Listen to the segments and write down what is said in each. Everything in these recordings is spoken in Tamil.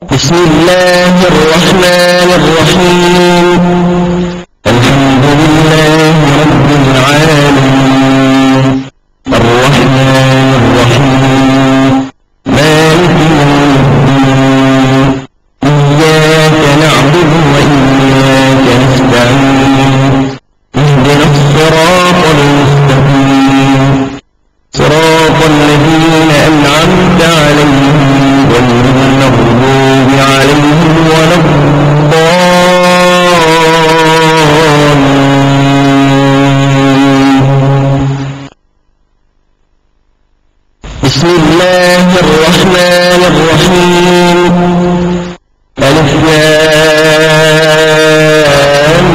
بسم الله الرحمن الرحيم الحمد لله رب العالمين الرحمن الرحيم مالك يوم الدين إياك نعبد وإياك نستعين اهدنا الصراط المستقيم صراط الذين أنعمت عليهم غير المغضوب عليهم ولا الضالين بسم الله الرحمن الرحيم ألف لام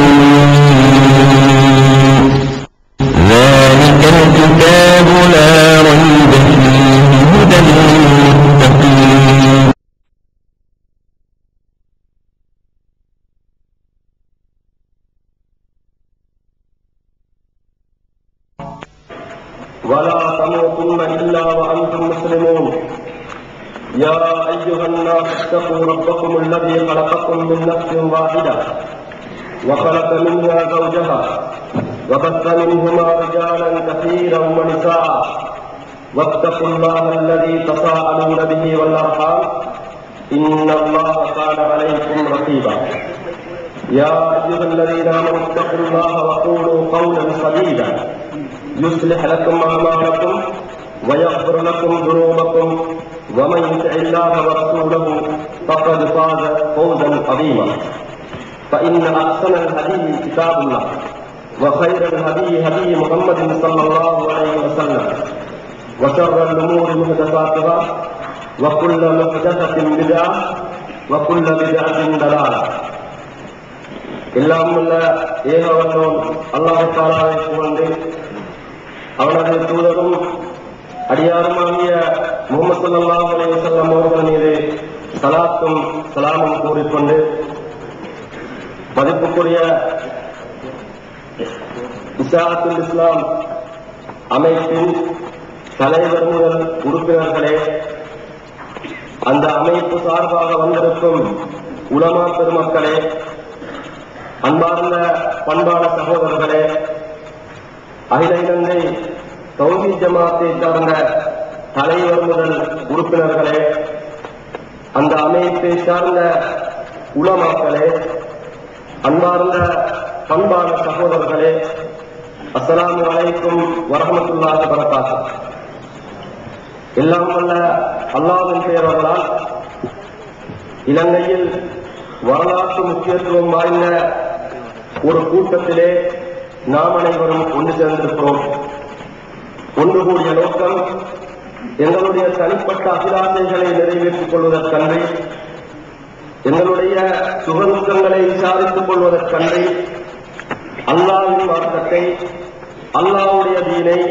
ميم. ذلك الكتاب لا ريب فيه هدى للمتقين ولا تموتن إلا وأنتم مسلمون يا أيها الناس اتقوا ربكم الذي خلقكم من نفس واحدة وخلق منها زوجها وبث منهما رجالا كثيرا ونساء واتقوا الله الذي تساءلون به والأرحام إن الله كان عليكم رقيبا يا أيها الذين آمنوا اتقوا الله وقولوا قولا سديدا يصلح لكم أعمالكم ويغفر لكم ذنوبكم ومن يطع الله ورسوله فقد فاز فوزا عظيما فإن أحسن الحديث كتاب الله وخير الهدي هدي محمد صلى الله عليه وسلم وشر الأمور محدثاتها وكل محدثة بدعة وكل بدعة ضلالة எல்லாம் உள்ள ஏகவல்லோன் அல்லாஹ் தாலாவை புகழ்ந்து அவனது தூதரும் அடியாருமாகிய முகமது ஸல்லல்லாஹு அலைஹி வஸல்லம் அவர்கள் மீது சலாத்தும் சலாமும் கூறிக்கொண்டு மதிப்புக்குரிய இசாத்துல் இஸ்லாம் அமைப்பின் தலைவர் முதல் உறுப்பினர்களே அந்த அமைப்பு சார்பாக வந்திருக்கும் உலமா பெருமக்களே அன்பார்ந்த பண்பான சகோதரர்களே அகில இலங்கை தௌஹி ஜமாத்தை சார்ந்த தலைவர் முதல் உறுப்பினர்களே அந்த அமைப்பை சார்ந்த உலமாக்களே அன்பார்ந்த பண்பான சகோதரர்களே அஸ்ஸலாமு அலைக்கும் வரஹமத்துல்லாஹி வரகாத்து எல்லாம் வல்ல அல்லாஹ்வின் பெயர்களால் இலங்கையில் வரலாற்று முக்கியத்துவம் வாய்ந்த ஒரு கூட்டத்திலே நாம் அனைவரும் ஒன்று சேர்ந்திருக்கிறோம் ஒன்று கூடிய நோக்கம் எங்களுடைய தனிப்பட்ட அபிலாசைகளை நிறைவேற்றிக் கொள்வதற்கன்றி எங்களுடைய சுகதுக்கங்களை விசாரித்துக் கொள்வதற்கன்றி அல்லாவின் மார்க்கத்தை அல்லாவுடைய தீனை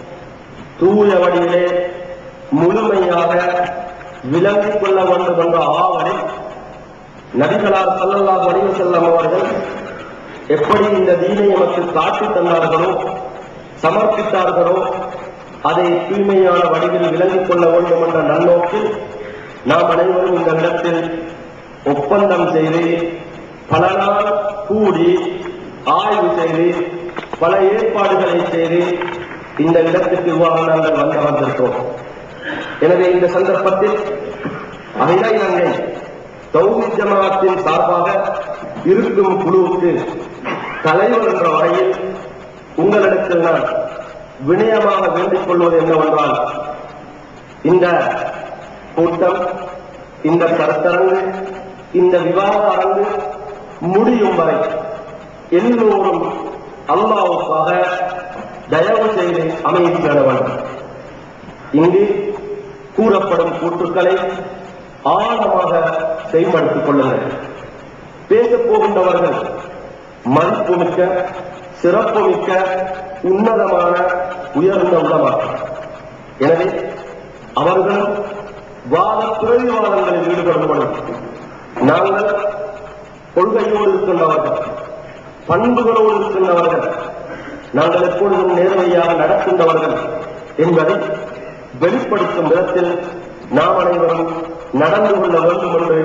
தூய வழியிலே முழுமையாக விளங்கிக் கொள்ள வேண்டும் என்ற ஆவலை நபிகளார் ஸல்லல்லாஹு அலைஹி வஸல்லம் அவர்கள் எப்படி இந்த தீனை நமக்கு காட்டித் தந்தார்களோ சமர்ப்பித்தார்களோ அதை தூய்மையான வடிவில் விளங்கிக் கொள்ள வேண்டும் என்ற நன்னோக்கில் நாம் அனைவரும் இந்த இடத்தில் ஒப்பந்தம் செய்து பல நாள் கூடி ஆய்வு செய்து பல ஏற்பாடுகளை செய்து இந்த இடத்துக்கு இவ்வாறு நாங்கள் வந்து வந்திருக்கிறோம் எனவே இந்த சந்தர்ப்பத்தில் அகில இலங்கை தௌஹீத் ஜமாஅத்தின் சார்பாக இருக்கும் குழுவுக்கு தலைவர் என்ற வகையில் உங்களிடத்தில் நான் வினயமாக வேண்டிக் கொள்வது என்னவென்றால் இந்த கூட்டம் இந்த கருத்தரங்கு இந்த விவாத அரங்கு முடியும் வரை எல்லோரும் அல்லாவுக்காக தயவு செய்து அமைதி பெற வேண்டும் இங்கு கூறப்படும் கூற்றுக்களை ஆழமாக செயல்படுத்திக் கொள்ளுங்கள் பேசப் போகின்றவர்கள் மதிப்புமிக்க சிறப்புமிக்க உன்னதமான உயர்ந்த உள்ளமார்கள் எனவே அவர்கள் வாத பிரதிவாதங்களில் ஈடுபடுவோம் நாங்கள் கொள்கையோடு இருக்கின்றவர்கள் பண்புகளோடு இருக்கின்றவர்கள் நாங்கள் எப்பொழுதும் நேர்மையாக நடக்கின்றவர்கள் என்பதை வெளிப்படுத்தும் விதத்தில் நாம் அனைவரும் நடந்து கொள்ள வேண்டும் என்று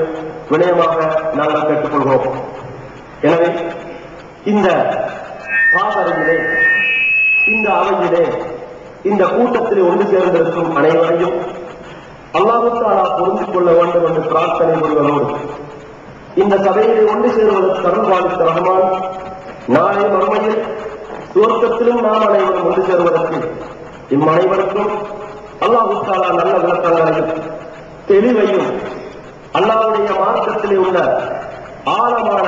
வினயமாக நாங்கள் கேட்டுக்கொள்கிறோம் எனவே இந்த பாதரையிலே இந்த அவையிலே இந்த கூட்டத்தில் ஒன்று சேர்ந்திருக்கும் அனைவரையும் அல்லாஹுத்தாலா பொருந்து கொள்ள வேண்டும் என்று பிரார்த்தனை கொள்வதோடு இந்த சபையிலே ஒன்று சேருவதற்கு அருள்வாளித்த ரஹ்மான் நாளை மறுமையில் சுவர்க்கத்திலும் நாம் அனைவரும் ஒன்று சேருவதற்கு இம் அனைவருக்கும் அல்லாஹுத்தாலா நல்ல விளக்கங்களையும் தெளிவையும் அல்லாவுடைய மார்க்கத்திலே உள்ள ஆழமான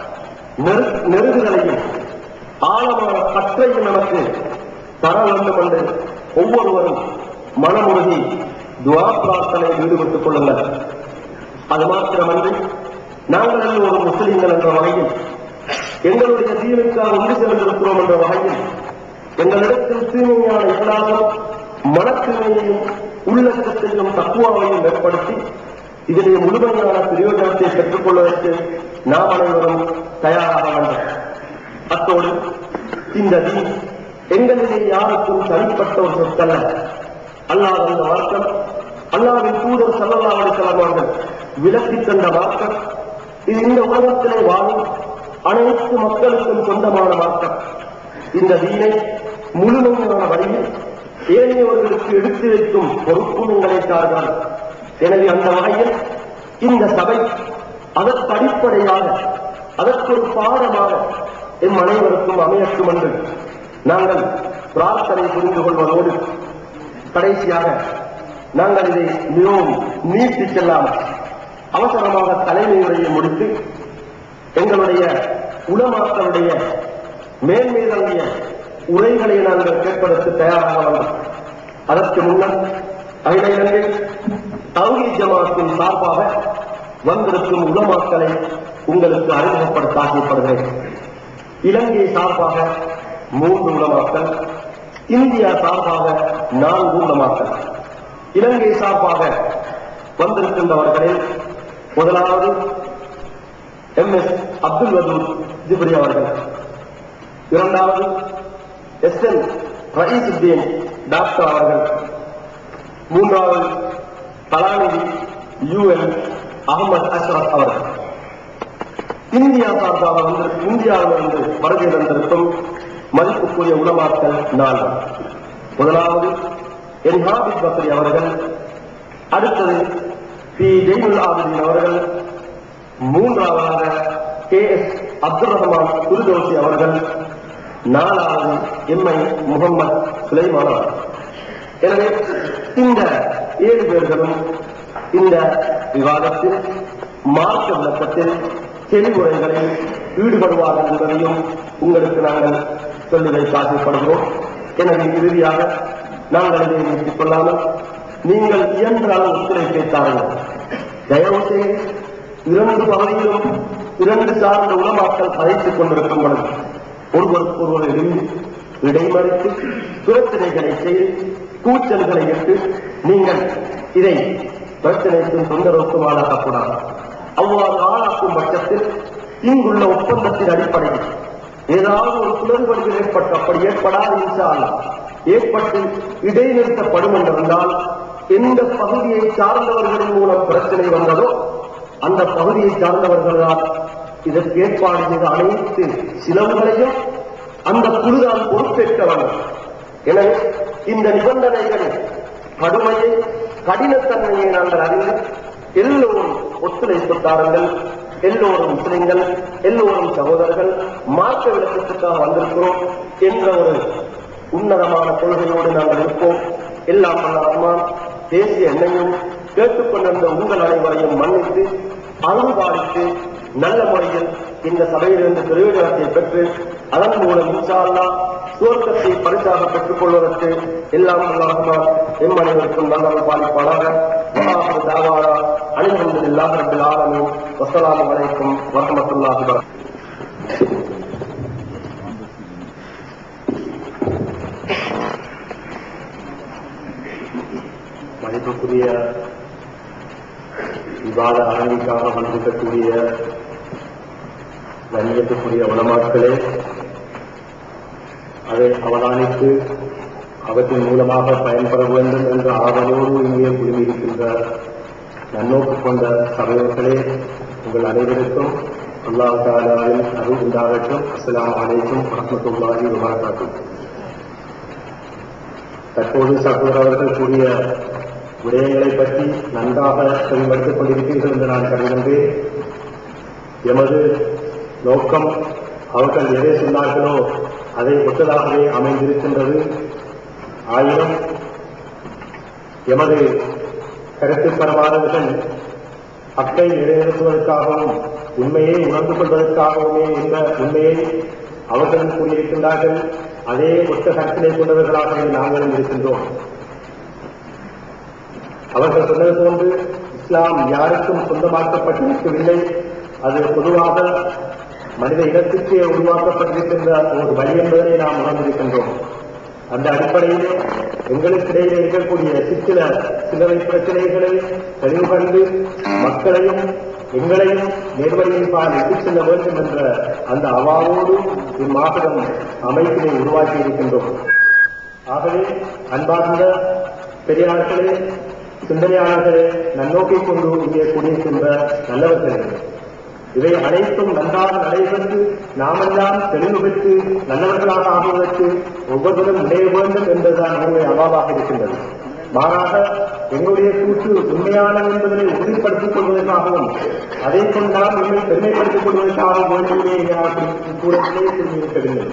நெரு- நெருகுகளையும் ஆழமான பற்றையும் நமக்கு தர வேண்டும் என்று ஒவ்வொருவரும் மனமுருகி துவா பிரார்த்தனையில் ஈடுபட்டுக் கொள்ளுங்கள் அது மாத்திரமன்றி நாங்கள் எல்லோரும் முஸ்லிம்கள் என்ற வகையில் எங்களுடைய தீனுக்காக ஒன்று சேர்ந்திருக்கிறோம் என்ற வகையில் எங்களிடத்தில் தூய்மையான இகலாசம் மனத்தூய்மையையும் உள்ளச்சத்தையும் தக்குவாவையும் ஏற்படுத்தி இதனுடைய முழுமையான பிரயோஜனத்தை பெற்றுக் கொள்வதற்கு நாம் அனைவரும் தயாராக வேண்டும் அத்தோடு இந்த தீன் எங்களிலே யாருக்கும் தனிப்பட்ட ஒரு சொத்தல்ல அல்லாஹ் அந்த மார்க்கம் அல்லாவின் தூதர் சல்லல்லாஹு அலைஹி வஸல்லம் அவர்கள் விலக்கி தந்த மார்க்கம் இது இந்த உலகத்திலே வாழும் அனைத்து மக்களுக்கும் சொந்தமான மார்க்கம் இந்த தீனை முழுமையான வழியில் ஏனையவர்களுக்கு எடுத்து வைக்கும் பொறுப்பும் எங்களை சார்பார் எனவே அந்த வகையில் இந்த சபை அதற்கு அடிப்படையாக அதற்கு ஒரு பாடமாக எம் அனைவருக்கும் அமையட்டும் என்று நாங்கள் பிரார்த்தனை புரிந்து கொள்வதோடு கடைசியாக நாங்கள் இதை மிகவும் நீட்டி செல்லாமல் அவசரமாக தலைமை உரையை முடித்து எங்களுடைய உலமாக்களுடைய மேன்மேதங்கிய உரைகளை நாங்கள் கேட்பதற்கு தயாராக வேண்டும் அதற்கு முன்னர் அகில இலங்கை தௌஹி ஜமாத்தின் சார்பாக வந்திருக்கும் உலமாக்களை உங்களுக்கு அறிமுகப்படுத்த ஆசைப்படுகிறேன் இலங்கை சார்பாக மூன்று உலமாக்கள் இந்தியா சார்பாக நான்கு உலமாக்கள் இலங்கை சார்பாக வந்திருக்கின்றவர்களில் முதலாவது எம் எஸ் அப்துல் வதூர் ஜிப்ரி அவர்கள் இரண்டாவது எஸ் என் ரயீசுத்தீன் டாக்டர் அவர்கள் மூன்றாவது கலாநிதி யுஎன் அகமது அஷ்ரப் அவர்கள் இந்தியா சார்பாக வந்து இந்தியாவிலிருந்து வருகை தந்திருக்கும் மதிப்புக்குரிய உலமாக்கள் நான்கு முதலாவது என் ஹாபித் பக்ரி அவர்கள் அடுத்தது பி ஜெயினுல் ஆபிதீன் அவர்கள் மூன்றாவதாக கே எஸ் அப்துல் ரஹ்மான் குருதோசி அவர்கள் நாலாவது எம்ஐ முகமது சுலைமான் அவர்கள் எனவே இந்த ஏழு பேர்களும் இந்த விவாதத்தில் மார்க்க விளக்கத்தில் தெளிவுரைகளில் ஈடுபடுவார்கள் என்பதையும் உங்களுக்கு நாங்கள் சொல்லி வைக்க ஆசைப்படுகிறோம் எனவே இறுதியாக நாங்கள் இதை நிறுத்திக் கொள்ளாமல் நீங்கள் இயன்ற அளவு ஒத்துழைப்பை தாருங்கள் தயவு செய்து இரண்டு பகுதியிலும் இரண்டு சார்ந்த உலமாக்கள் பதைத்துக் கொண்டிருக்கும் பொழுது ஒருவருக்கு ஒருவர் இருந்து இடைமறித்து பிரச்சனைகளை செய்து கூச்சல்களை இட்டு நீங்கள் இதை பிரச்சனைக்கும் தொந்தரவுக்கும் ஆளாக்கக்கூடாது அவ்வாறு ஆளாக்கும் பட்சத்தில் இங்குள்ள ஒப்பந்தத்தின் அடிப்படையில் ஏதாவது ஒரு குளறுபடிகள் ஏற்பட்டு அப்படி ஏற்படாது இன்ஷா அல்லாஹ் ஏற்பட்டு இடைநிறுத்தப்படும் என்றிருந்தால் எந்த பகுதியை சார்ந்தவர்களின் மூலம் பிரச்சனை வந்ததோ அந்த பகுதியை சார்ந்தவர்களால் இதற்கு ஏற்பாடு செய்த அனைத்து செலவுகளையும் அந்த குழுதான் பொறுப்பேற்க வேண்டும் எனவே இந்த நிபந்தனைகளின் கடுமையை கடினத்தன்மையை நாங்கள் அறிந்து எல்லோரும் ஒத்துழைப்பு தாருங்கள் எல்லோரும் முஸ்லிம்கள் எல்லோரும் சகோதரர்கள் மார்க்க விளக்கத்துக்காக வந்திருக்கிறோம் என்ற ஒரு உன்னதமான கொள்கையோடு நாங்கள் இருப்போம் எல்லாம் வல்ல ரஹ்மான் தேசிய எண்ணையும் கேட்டுக்கொண்டிருந்த உங்கள் அனைவரையும் மன்னித்து அருள் பாலித்து நல்ல முறையில் இந்த சபையிலிருந்து பிரயோஜனத்தை பெற்று அதன் மூலம் இன்ஷா அல்லாஹ் சுவர்க்கத்தை பரிசாக பெற்றுக் கொள்வதற்கு எல்லாம் வல்ல ரஹ்மான் எம் அனைவருக்கும் நல்லவர் பாலிப்பாளாக وآخر دعوانا أن الحمد لله رب العالمين والسلام عليكم ورحمة الله وبركاته மதிப்புக்குரிய விவாத அரங்கிற்காக வந்திருக்கக்கூடிய கண்ணியத்துக்குரிய உலமாக்களே அதை அவதானித்து அவற்றின் மூலமாக பயன்பெற வேண்டும் என்ற ஆவலோடு இங்கே குழுமியிருக்கின்ற நன்னோக்கு கொண்ட சபையோர்களே உங்கள் அனைவருக்கும் அல்லாஹ் தாலாவின் அருள் உண்டாகட்டும் அஸ்ஸலாமு அலைக்கும் வரஹ்மத்துல்லாஹி வபரகாத்துஹ் தற்போது சகோதரர்கள் கூறிய விடயங்களை பற்றி நன்றாக செவிமடுத்துக் கொண்டிருப்பீர்கள் என்று நான் கருதுகின்றேன் எமது நோக்கம் அவர்கள் எதை சொன்னார்களோ அதை ஒத்ததாகவே அமைந்திருக்கின்றது ஆயினும் எமது கருத்துப்பரமானவர்கள் அக்கை நிறைவேற்றுவதற்காகவும் உண்மையை உணர்ந்து கொள்வதற்காகவுமே இந்த உண்மையை அவர்களும் கூறியிருக்கின்றார்கள் அதே ஒத்த கருத்தினை கொண்டவர்களாகவே நாங்களும் இருக்கின்றோம் அவர்கள் சொன்னது போன்று இஸ்லாம் யாருக்கும் சொந்தமாக்கப்பட்டிருக்கவில்லை அது பொதுவாக மனித இனத்திற்கே உருவாக்கப்பட்டிருக்கின்ற ஒரு வழி என்பதை நாம் உணர்ந்திருக்கின்றோம் அந்த அடிப்படையிலே எங்களுக்கிடையிலே இருக்கக்கூடிய சிற்சில சிலவை பிரச்சனைகளை தெளிவு கண்டு மக்களையும் எங்களையும் நேர்வழியின் பால் இட்டுச் செல்ல வேண்டும் என்ற அந்த அவாவோடு இம்மாபெரும் அமைப்பினை உருவாக்கி இருக்கின்றோம் ஆகவே அன்பார்ந்த பெரியார்களே சிந்தனையாளர்களே நன்னோக்கை கொண்டு இங்கே கூடியிருக்கின்ற நல்லவர்களே இவை அனைத்தும் நன்றாக நடைபெற்று நாமெல்லாம் தெளிவு பெற்று நல்லவர்களாக ஆகுவதற்கு ஒவ்வொருவரும் முனைய வேண்டும் என்பதுதான் நம்முடைய அவாவாக இருக்கின்றது மாறாக எங்களுடைய கூற்று உண்மையானது என்பதனை உறுதிப்படுத்திக் கொள்வதற்காகவும் அதை கொண்டு நாம் நம்மை பெருமைப்படுத்திக் கொள்வதற்காகவும் வேண்டுமே கூட இருக்கவில்லை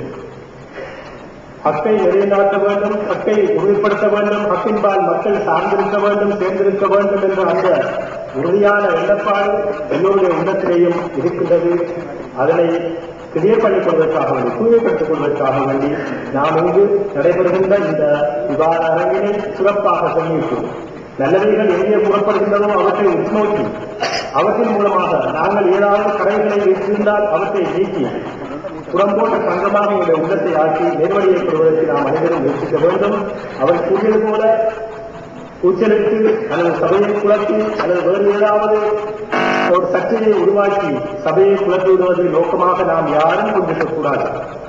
ஹக்கை நிலைநாட்ட வேண்டும் ஹக்கை உறுதிப்படுத்த வேண்டும் ஹக்கின்பால் மக்கள் சார்ந்திருக்க வேண்டும் சேர்ந்திருக்க வேண்டும் என்ற அந்த உறுதியான எண்ணப்பாடு எல்லோருடைய உள்ளத்திலேயும் இருக்கின்றது அதனை கிளியர் பண்ணிக் கொள்வதற்காக வேண்டி தூய்மைப்படுத்திக் கொள்வதற்காக வேண்டி நாம் இங்கு நடைபெறுகின்ற இந்த விவாத அரங்கினை சிறப்பாக சொல்லியிருக்கிறோம் நல்லவைகள் எங்கே கூறப்படுகின்றனோ அவற்றை உட்நோக்கி அவற்றின் மூலமாக நாங்கள் ஏதாவது கடைகளை வைத்திருந்தால் அவற்றை நீக்கி புறம்போட்ட சங்கமாக இந்த உள்ளத்தை ஆக்கி நேர்வழியை பெறுவதற்கு நாம் அனைவரும் முயற்சிக்க வேண்டும் அவர் கூறியது போல கூச்சலுக்கு அல்லது சபையை குழப்பி அல்லது வேறு ஏதாவது ஒரு சர்ச்சையை உருவாக்கி சபையை குழப்பி விடுவதை நோக்கமாக நாம் யாரும் கொண்டிருக்கக்கூடாது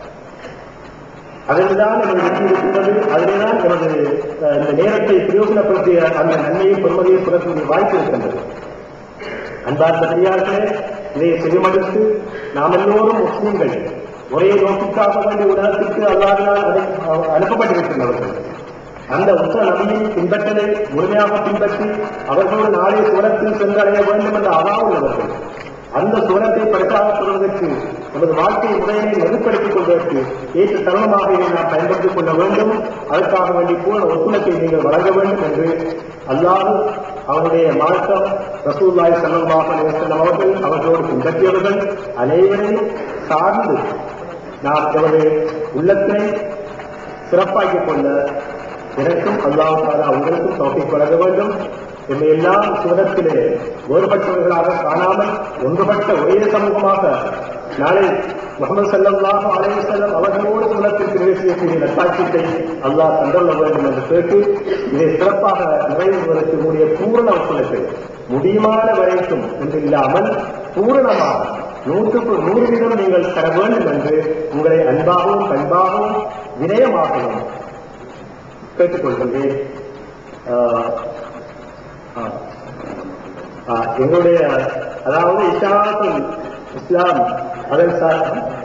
அதில்தான் நமது வெற்றி இருக்கின்றது அதில்தான் நமது அஹ், இந்த நேரத்தை பிரயோஜனப்படுத்திய அந்த நன்மையை பெருமதியை புறக்கூடிய வாய்ப்பு இருக்கின்றது அன்பார்ந்த பெரியார்களே இதை செவிமடுத்து நாம் எல்லோரும் முஸ்லிம்கள் ஒரே நோக்கிற்காக வேண்டிய உலகத்திற்கு அல்லாதனால் அதை அனுப்பப்பட்டிருக்கின்றவர்கள் அந்த உத்த நபியை பின்பற்றலை முழுமையாக பின்பற்றி அவர்களோடு நாளை சுவனத்தில் சென்றடைய வேண்டும் என்ற அவா உள்ளவர்கள் அந்த சுவனத்தை பரிசாகப்படுவதற்கு நமது வாழ்க்கை முறையை நெருப்படுத்திக் கொள்வதற்கு ஏற்ற தருணமாக இதை நாம் பயன்படுத்திக் கொள்ள வேண்டும் அதற்காக வேண்டி பூர்ண ஒத்துழைப்பை நீங்கள் வழங்க வேண்டும் என்று அல்லாது அவருடைய மார்க்கம் ரசூல்லாய் சல்லல்லாஹு அலைஹி வஸல்லம் அவர்கள் அவர்களோடு பின்பற்றியவர்கள் அனைவரையும் சார்ந்து நாம் எமது உள்ளத்தினை சிறப்பாக்கிக் கொள்ள எனக்கும் அல்லாஹ் தாலா உங்களுக்கும் தோப்பிக் வழங்க வேண்டும் என்னை எல்லாம் சுவனத்திலே வேறுபட்டவர்களாக காணாமல் ஒன்றுபட்ட ஒரே சமூகமாக நாளை முகமது சல்லல்லாஹு அலைஹி வஸல்லம் அவர்களோடு சுவனத்தில் பிரவேசிக்கக்கூடிய நட்டாட்சியத்தை அல்லாஹ் தந்துள்ள வேண்டும் என்று கேட்டு இதை சிறப்பாக நிறைவேறுவதற்கு கூடிய பூரண ஒத்துழைப்பை முடியுமான வரைக்கும் என்று இல்லாமல் பூரணமாக நூற்றுக்கு நூறு வீதம் நீங்கள் தர வேண்டும் என்று உங்களை அன்பாகவும் பண்பாகவும் வினயமாகவும் கேட்டுக்கொள்கின்றேன் ஆஹ், ஆஹ், ஆஹ், எங்களுடைய அதாவது இஸ்லாத்தில் இஸ்லாம் அதன் சார்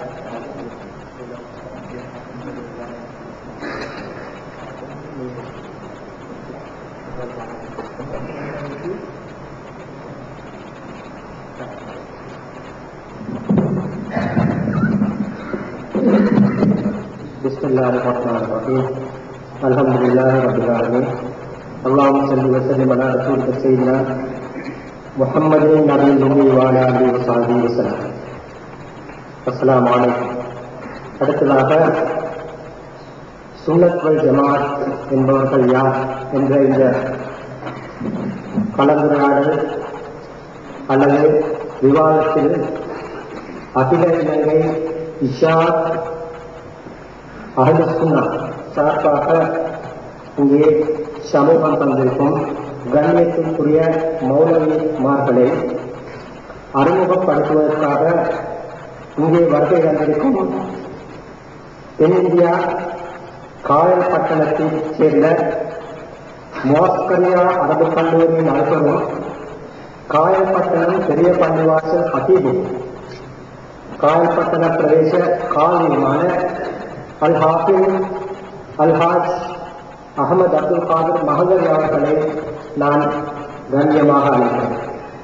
بسم الله الرحمن الرحيم الحمد لله رب العالمين اللهم صل وسلم على رسولك سيدنا محمد النبي الأمي وعلى آله وصحبه وسلم السلام عليكم அடுத்ததாக சுன்னத் வல் ஜமாத் என்பவர்கள் யார் என்ற இந்த கலந்துரையாடல் அல்லது விவாதத்தில் அகில இலங்கை இஷா அகலுசுன்னா சார்பாக இங்கே சமூகம் தந்திருக்கும் கண்ணியத்திற்குரிய மௌலவிமார்களை அறிமுகப்படுத்துவதற்காக இங்கே வருகை தந்திருக்கும் தென்னிந்தியா காயல் பட்டணத்தைச் சேர்ந்த மோஸ்கரியா அரபு கல்லூரியின் அலுவலரும் காயல்பட்டணம் பெரிய பள்ளிவாசல் ஹபீபு காயல்பட்டண பிரதேச காலியுமான அல் ஹாஃபில் அல் ஹாஜ் அகமது அப்துல் காதர் மகதர் அவர்களை நான் கண்ணியமாக அழைக்கிறேன்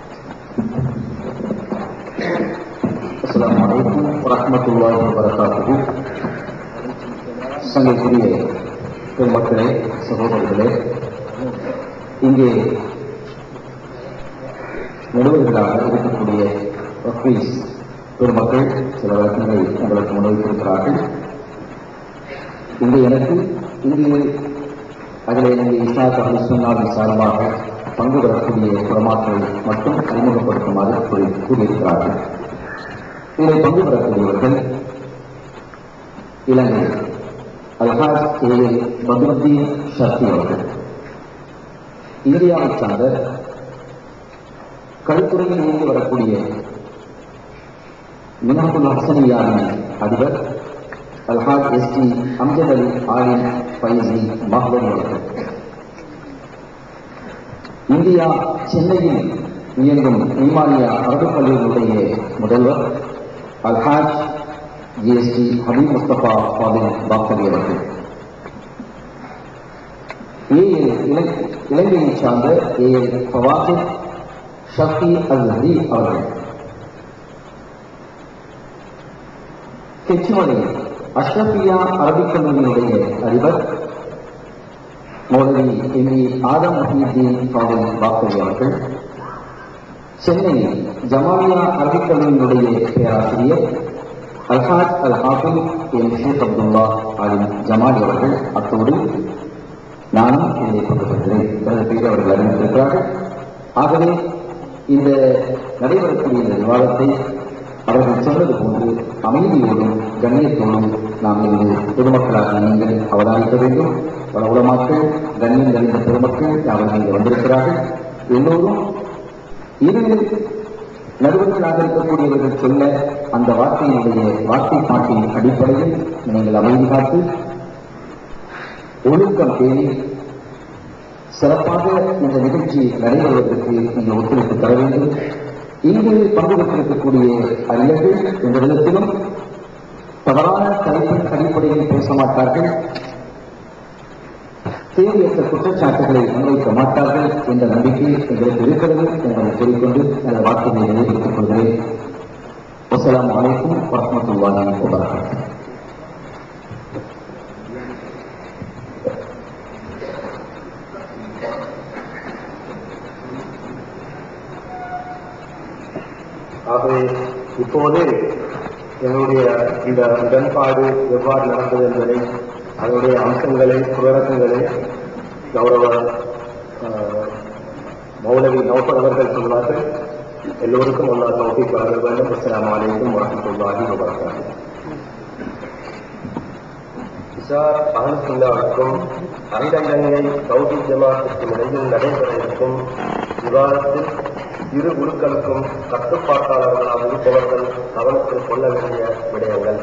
அஸ்ஸலாமு அலைக்கும் வரஹ்மத்துல்லாஹி வபரகாத்துஹு சங்கைக்குரிய பெருமக்களே சகோதரர்களே இங்கே நடுவர்களாக இருக்கக்கூடிய வக்கீஸ் பெருமக்கள் சில வழக்கங்களை உங்களுக்கு முன்வைத்திருக்கிறார்கள் இங்கு எனக்கு இங்கு அதில் இங்கே இஸ்லா தமிழ் சுன்னாவின் சார்பாக பங்கு பெறக்கூடிய குரமாக்களை மட்டும் அறிமுகப்படுத்துமாறு கூறி- கூறியிருக்கிறார்கள் இதில் பங்கு பெறக்கூடியவர்கள் இலங்கை அல்ஹாஜ் ஏ பத்ருத்தீன் ஷர்த்தி அவர்கள் இந்தியாவைச் சார்ந்த கல்துறையில் இயங்கி வரக்கூடிய மினாபுல் ஹசனியாவின் அதிபர் அல்ஹாஜ் எஸ் டி அம்ஜத் அலி ஆலிம் ஃபைசி மஹ்வரி அவர்கள் இந்தியா சென்னையில் இயங்கும் ஈமானியா அரபு பள்ளிகளுடைய முதல்வர் அல்ஹாஜ் ஜிஎஸ்டி ஹபீப் முஸ்தபா ஃபாதில் பாக்தரி அவர்கள் ஏஎல் இலங்கை இலங்கையைச் சார்ந்த ஏஎல் ஃபவாசித் ஷஃபி அல் ஹரி அவர்கள் கெச்சுமலை அஷ்ரஃபியா அரபிக் கல்லூரியினுடைய அதிபர் மௌலவி எம் இ ஆதம் மஹீதீன் ஃபாதில் பாக்தரி அவர்கள் சென்னையில் ஜமாலியா அரபிக் கல்லூரியினுடைய பேராசிரியர் அல்ஹாஜ் அல் ஹாஃபில் எம் ஷேக் அப்துல்லா அலிம் ஜமாலி அவர்கள் அத்தோடு நானும் இதை கொண்டு வருகிறேன் எனது பேர் அவர்கள் அறிவித்திருக்கிறார்கள் ஆகவே இந்த நடைபெறக்கூடிய இந்த விவாதத்தை அவர்கள் சொன்னது போன்று அமைதியோடும் கண்ணியத்தோடும் நாம் இங்கு பொதுமக்களாக நீங்கள் அவதானிக்க வேண்டும் பல உலமாக்கள் கண்ணியம் நிறைந்த பெருமக்கள் அவர்கள் இங்கு வந்திருக்கிறார்கள் எல்லோரும் இரு நடுவர்களாக இருக்கக்கூடியவர்கள் சொல்ல அந்த வார்த்தையினுடைய வார்த்தை பாட்டின் அடிப்படையில் நீங்கள் அமைதி காத்து ஒழுக்கம் பேணி சிறப்பாக இந்த நிகழ்ச்சி நடைபெறுவதற்கு நீங்கள் ஒத்துழைப்பு தர வேண்டும் இங்கு பங்கு பெற்றிருக்கக்கூடிய அறிஞர்கள் எங்களிடத்திலும் தவறான தலைப்பின் அடிப்படையில் பேச மாட்டார்கள் தேவையற்ற குற்றச்சாட்டுகளை முன்வைக்க மாட்டார்கள் என்ற நம்பிக்கை எங்களுக்கு இருக்கிறது என்பதை கூறிக்கொண்டு எனது வார்த்தையை நிறைவேற்றிக் கொள்கிறேன் அஸ்ஸலாமு அலைக்கும் வரஹ்மத்துல்லாஹி வபரகாத்துஹு ஆகவே இப்போது எங்களுடைய இந்த உடன்பாடு எவ்வாறு நடந்தது என்பதை அதனுடைய அம்சங்களை புரடக்கங்களை கௌரவ ஆஹ், மௌலவி நௌபர் அவர்கள் சொல்வார்கள் எல்லோருக்கும் அல்லா தௌஃபீக் வழங்க வேண்டும் அஸ்ஸலாமு அலைக்கும் வரஹ்மத்துல்லாஹி வபரகாத்துஹு இசார் அகல் சுல்லாவுக்கும் அகிலங்கை சவுதி ஜமாத்துக்கும் இடையில் நடைபெற இருக்கும் விவாதத்தில் இரு குழுக்களுக்கும் கட்டுப்பாட்டாளர்களாக இருப்பவர்கள் கவனத்தில் கொள்ள வேண்டிய விடயங்கள்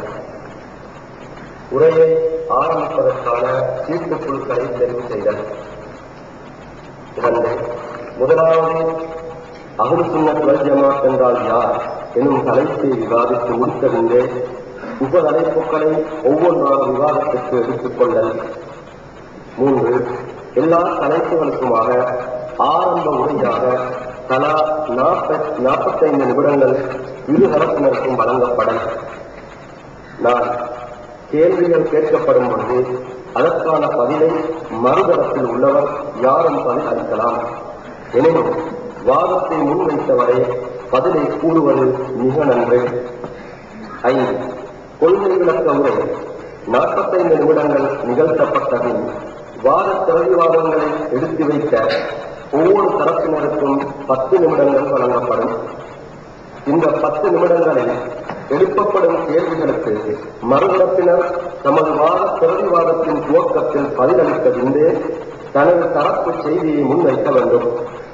உரையை ஆரம்பிப்பதற்கான சீட்டு குழுக்களை தெரிவு செய்தல் இரண்டு முதலாவது அகுல் சுன்னத் வல் ஜமாத் என்றால் யார் எனும் தலைப்பை விவாதித்து முடித்தபின்பே உப தலைப்புகளை ஒவ்வொன்றாக விவாதத்திற்கு எடுத்துக்கொள்ளல் மூன்று எல்லா தலைப்புகளுக்குமாக ஆரம்ப உரையாக தலா நாற்பத் நாற்பத்தைந்து நிமிடங்கள் இரு தரப்பினருக்கும் வழங்கப்படல் நான் கேள்விகள் கேட்கப்படும் பொழுது அதற்கான பதிலை மறுதளத்தில் உள்ளவர் யாரும் பதில் அளிக்கலாம் எனினும் வாதத்தை முன்வைத்தவரை பதிலை கூறுவது மிக நன்று ஐந்து கொள்கை விளக்க உரை நாற்பத்தைந்து நிமிடங்கள் நிகழ்த்தப்பட்டதும் வாத பிரதிவாதங்களை எடுத்து வைக்க ஒவ்வொரு தரப்பினருக்கும் பத்து நிமிடங்கள் வழங்கப்படும் இந்த பத்து நிமிடங்களில் எழுப்பப்படும் கேள்விகளுக்கு மறுதரப்பினர் தமது வாத பிரதிவாதத்தின் துவக்கத்தில் பதிலளித்த பின்பே தனது தரப்பு செய்தியை முன்வைக்க வேண்டும்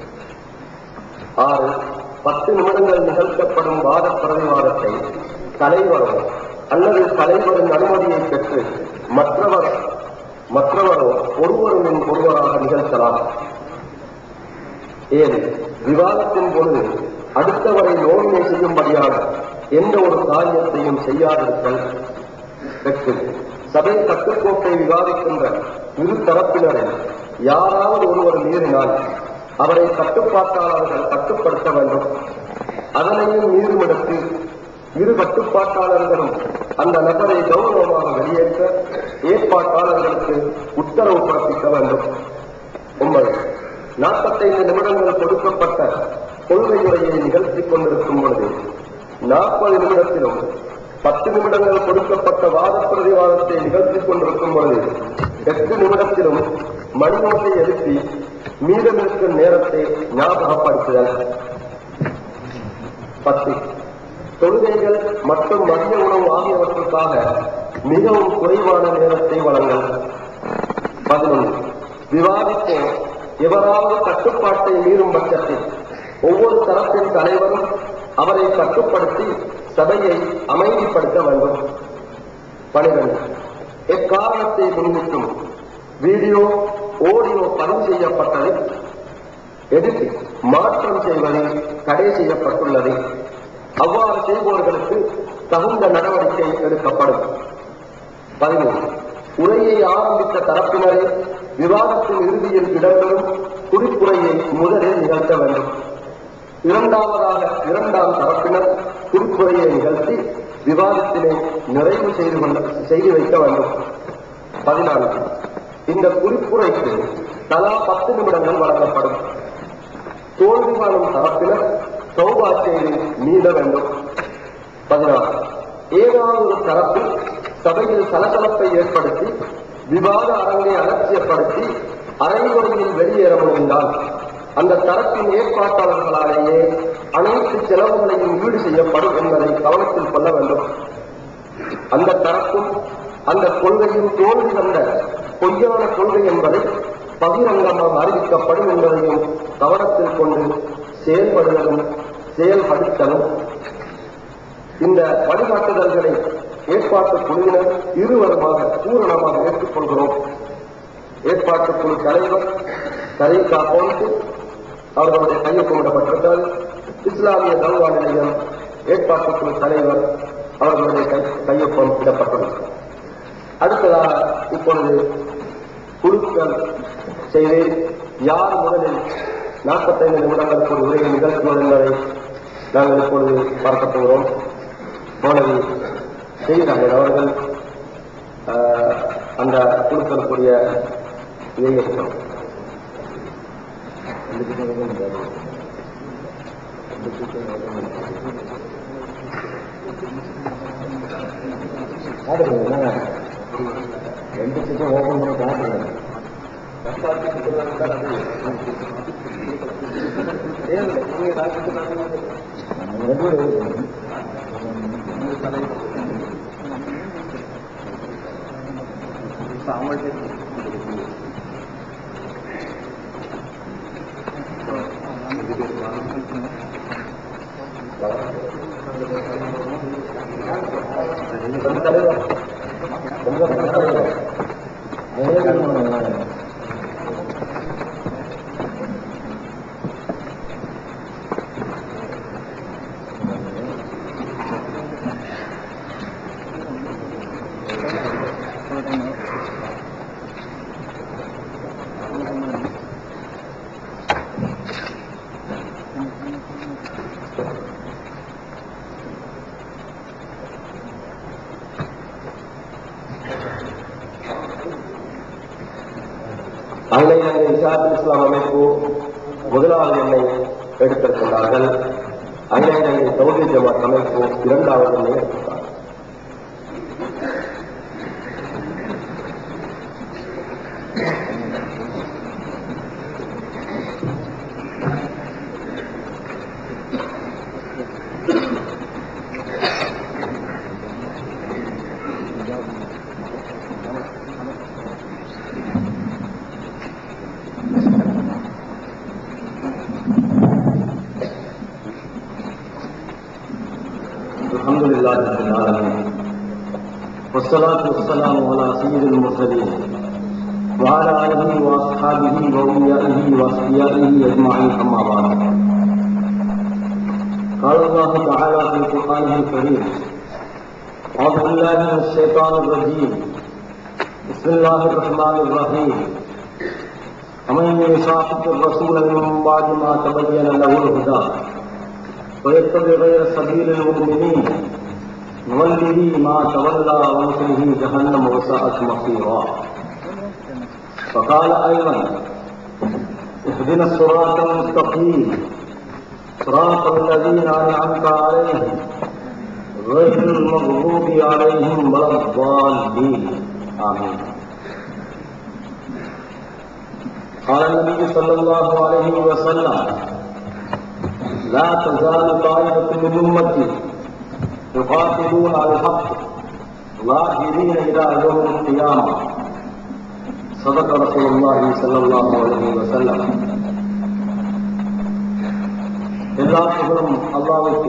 ஆறு பத்து நிமிடங்கள் நிகழ்த்தப்படும் வாத பிரதிவாதத்தை தலைவரோ அல்லது தலைவரின் அனுமதியை பெற்று மற்றவர் மற்றவரோ ஒருவரின் ஒருவராக நிகழ்த்தலாம் ஏழு விவாதத்தின் பொழுது அடுத்தவரை நோயினை செய்யும்படியான எந்த ஒரு காரியத்தையும் செய்யாதிருத்தல் வெற்றி சபை கட்டுக்கோப்பை விவாதிக்கின்ற இரு தரப்பினரை யாராவது ஒருவர் மீறினால் அவரை கட்டுப்பாட்டாளர்கள் கட்டுப்படுத்த வேண்டும் அதனையும் மீறுமிடத்தில் இரு கட்டுப்பாட்டாளர்களும் அந்த நபரை கௌரவமாக வெளியேற்ற ஏற்பாட்டாளர்களுக்கு உத்தரவு பிறப்பிக்க வேண்டும் ஒன்பது நாற்பத்தைந்து நிமிடங்கள் கொடுக்கப்பட்ட கொள்கை உரையை நிகழ்த்திக் கொண்டிருக்கும் பொழுது நாற்பது நிமிடத்திலும் பத்து நிமிடங்கள் கொடுக்கப்பட்ட வாத பிரதிவாதத்தை நிகழ்த்திக் கொண்டிருக்கும் பொழுது எட்டு நிமிடத்திலும் மணிமொழியை எழுப்பி மீதமிருக்கும் நேரத்தை ஞாபகப்படுத்துதல் பத்து தொழுகைகள் மற்றும் மதிய உணவு ஆகியவற்றுக்காக மிகவும் குறைவான நேரத்தை வழங்கல் பதினொன்று விவாதித்து எவராவது கட்டுப்பாட்டை மீறும் பட்சத்தில் ஒவ்வொரு தரப்பின் தலைவரும் அவரை கட்டுப்படுத்தி சபையை அமைதிப்படுத்த வேண்டும் பனிரெண்டு எக்காரணத்தை முன்னிட்டும் வீடியோ ஆடியோ பதிவு செய்யப்பட்டது எடுத்து மாற்றம் செய்வது தடை செய்யப்பட்டுள்ளது அவ்வாறு செய்பவர்களுக்கு தகுந்த நடவடிக்கை எடுக்கப்படும் பதிமூணு உரையை ஆரம்பித்த தரப்பினரே விவாதத்தின் இறுதியில் இடம்பெறும் குறிப்புரையை முதலில் நிகழ்த்த வேண்டும் இரண்டாவதாக இரண்டாம் தரப்பினர் குறிப்புரையை நிகழ்த்தி விவாதத்தினை நிறைவு செய்து கொள்ள செய்து வைக்க வேண்டும் பதினான்கு இந்த குறிப்புரைக்கு தலா பத்து நிமிடங்கள் வழங்கப்படும் தோல்வி காணும் தரப்பினர் சௌபா செய்து மீள வேண்டும் பதினாறு ஏதாவது ஒரு தரப்பில் சபையில் சலசலப்பை ஏற்படுத்தி விவாத அரங்கை அலட்சியப்படுத்தி அரைமுறையில் வெளியேற முடிந்தால் அந்த தரப்பின் ஏற்பாட்டாளர்களாலேயே அனைத்து செலவுகளையும் ஈடு செய்யப்படும் என்பதை கவனத்தில் கொள்ள வேண்டும் அந்த தரப்பும் அந்த கொள்கையும் தோல்வி கண்ட பொய்யான கொள்கை என்பதை பகிரங்கமாக அறிவிக்கப்படும் என்பதையும் கவனத்தில் கொண்டு செயல்படுவதும் செயல்படுத்தலும் இந்த வழிகாட்டுதல்களை ஏற்பாட்டு குழுவினர் இருவருமாக பூரணமாக ஏற்றுக்கொள்கிறோம் ஏற்பாட்டு குழு தலைவர் தரீகா போன்று அவர்களுடைய கையொப்பமிடப்பட்டிருக்கிறது இஸ்லாமிய தௌவா நிலையம் ஏற்பாட்டு குழு தலைவர் அவர்களுடைய கை கையொப்பம் இடப்பட்டுள்ளது அடுத்ததாக இப்பொழுது குழுக்கள் செய்து யார் முதலில் நாற்பத்தைந்து நிமிடங்களுக்கு ஒரு உரையை நிகழ்த்துவது என்பதை நாங்கள் இப்பொழுது பார்க்கப் போகிறோம் மௌலவி செய்கிறார்கள் அவர்கள் ஆஹ், அந்த குழுக்களுக்குரிய இதை இருக்கிறோம் ரெண்டு சீட்டும் ஓபன் பண்ணி காட்டுங்க ரெண்டு பேரும் அகில இலங்கை இசாத் இஸ்லாம் அமைப்பு முதலாவது எண்ணை எடுத்திருக்கிறார்கள் அகில இலங்கை சௌதி ஜமாத் அமைப்பு இரண்டாவது எண்ணை எடுத்திருக்கிறார்கள் الحمد لله رب العالمين والصلاة والسلام على سيد المرسلين وعلى آله وأصحابه وأوليائه وأصفيائه أجمعين أما بعد قال الله تعالى في قرآنه الكريم أعوذ بالله من الشيطان الرجيم بسم الله الرحمن الرحيم ومن يشاقق الرسول من بعد ما تبين له الهدى ويتبع غير سبيل المؤمنين نوله ما تولى ونصله جهنم وساءت مصيرا فقال أيضا اهدنا الصراط المستقيم صراط الذين أنعمت عليهم غير المغضوب عليهم ولا الضالين آمين قال النبي صلى الله عليه وسلم لا تزال طائفة من أمتي يقاتلون على الحق ظاهرين إلى يوم القيامة صدق رسول الله صلى الله عليه وسلم எல்லா புகழும் அல்லாவுக்கு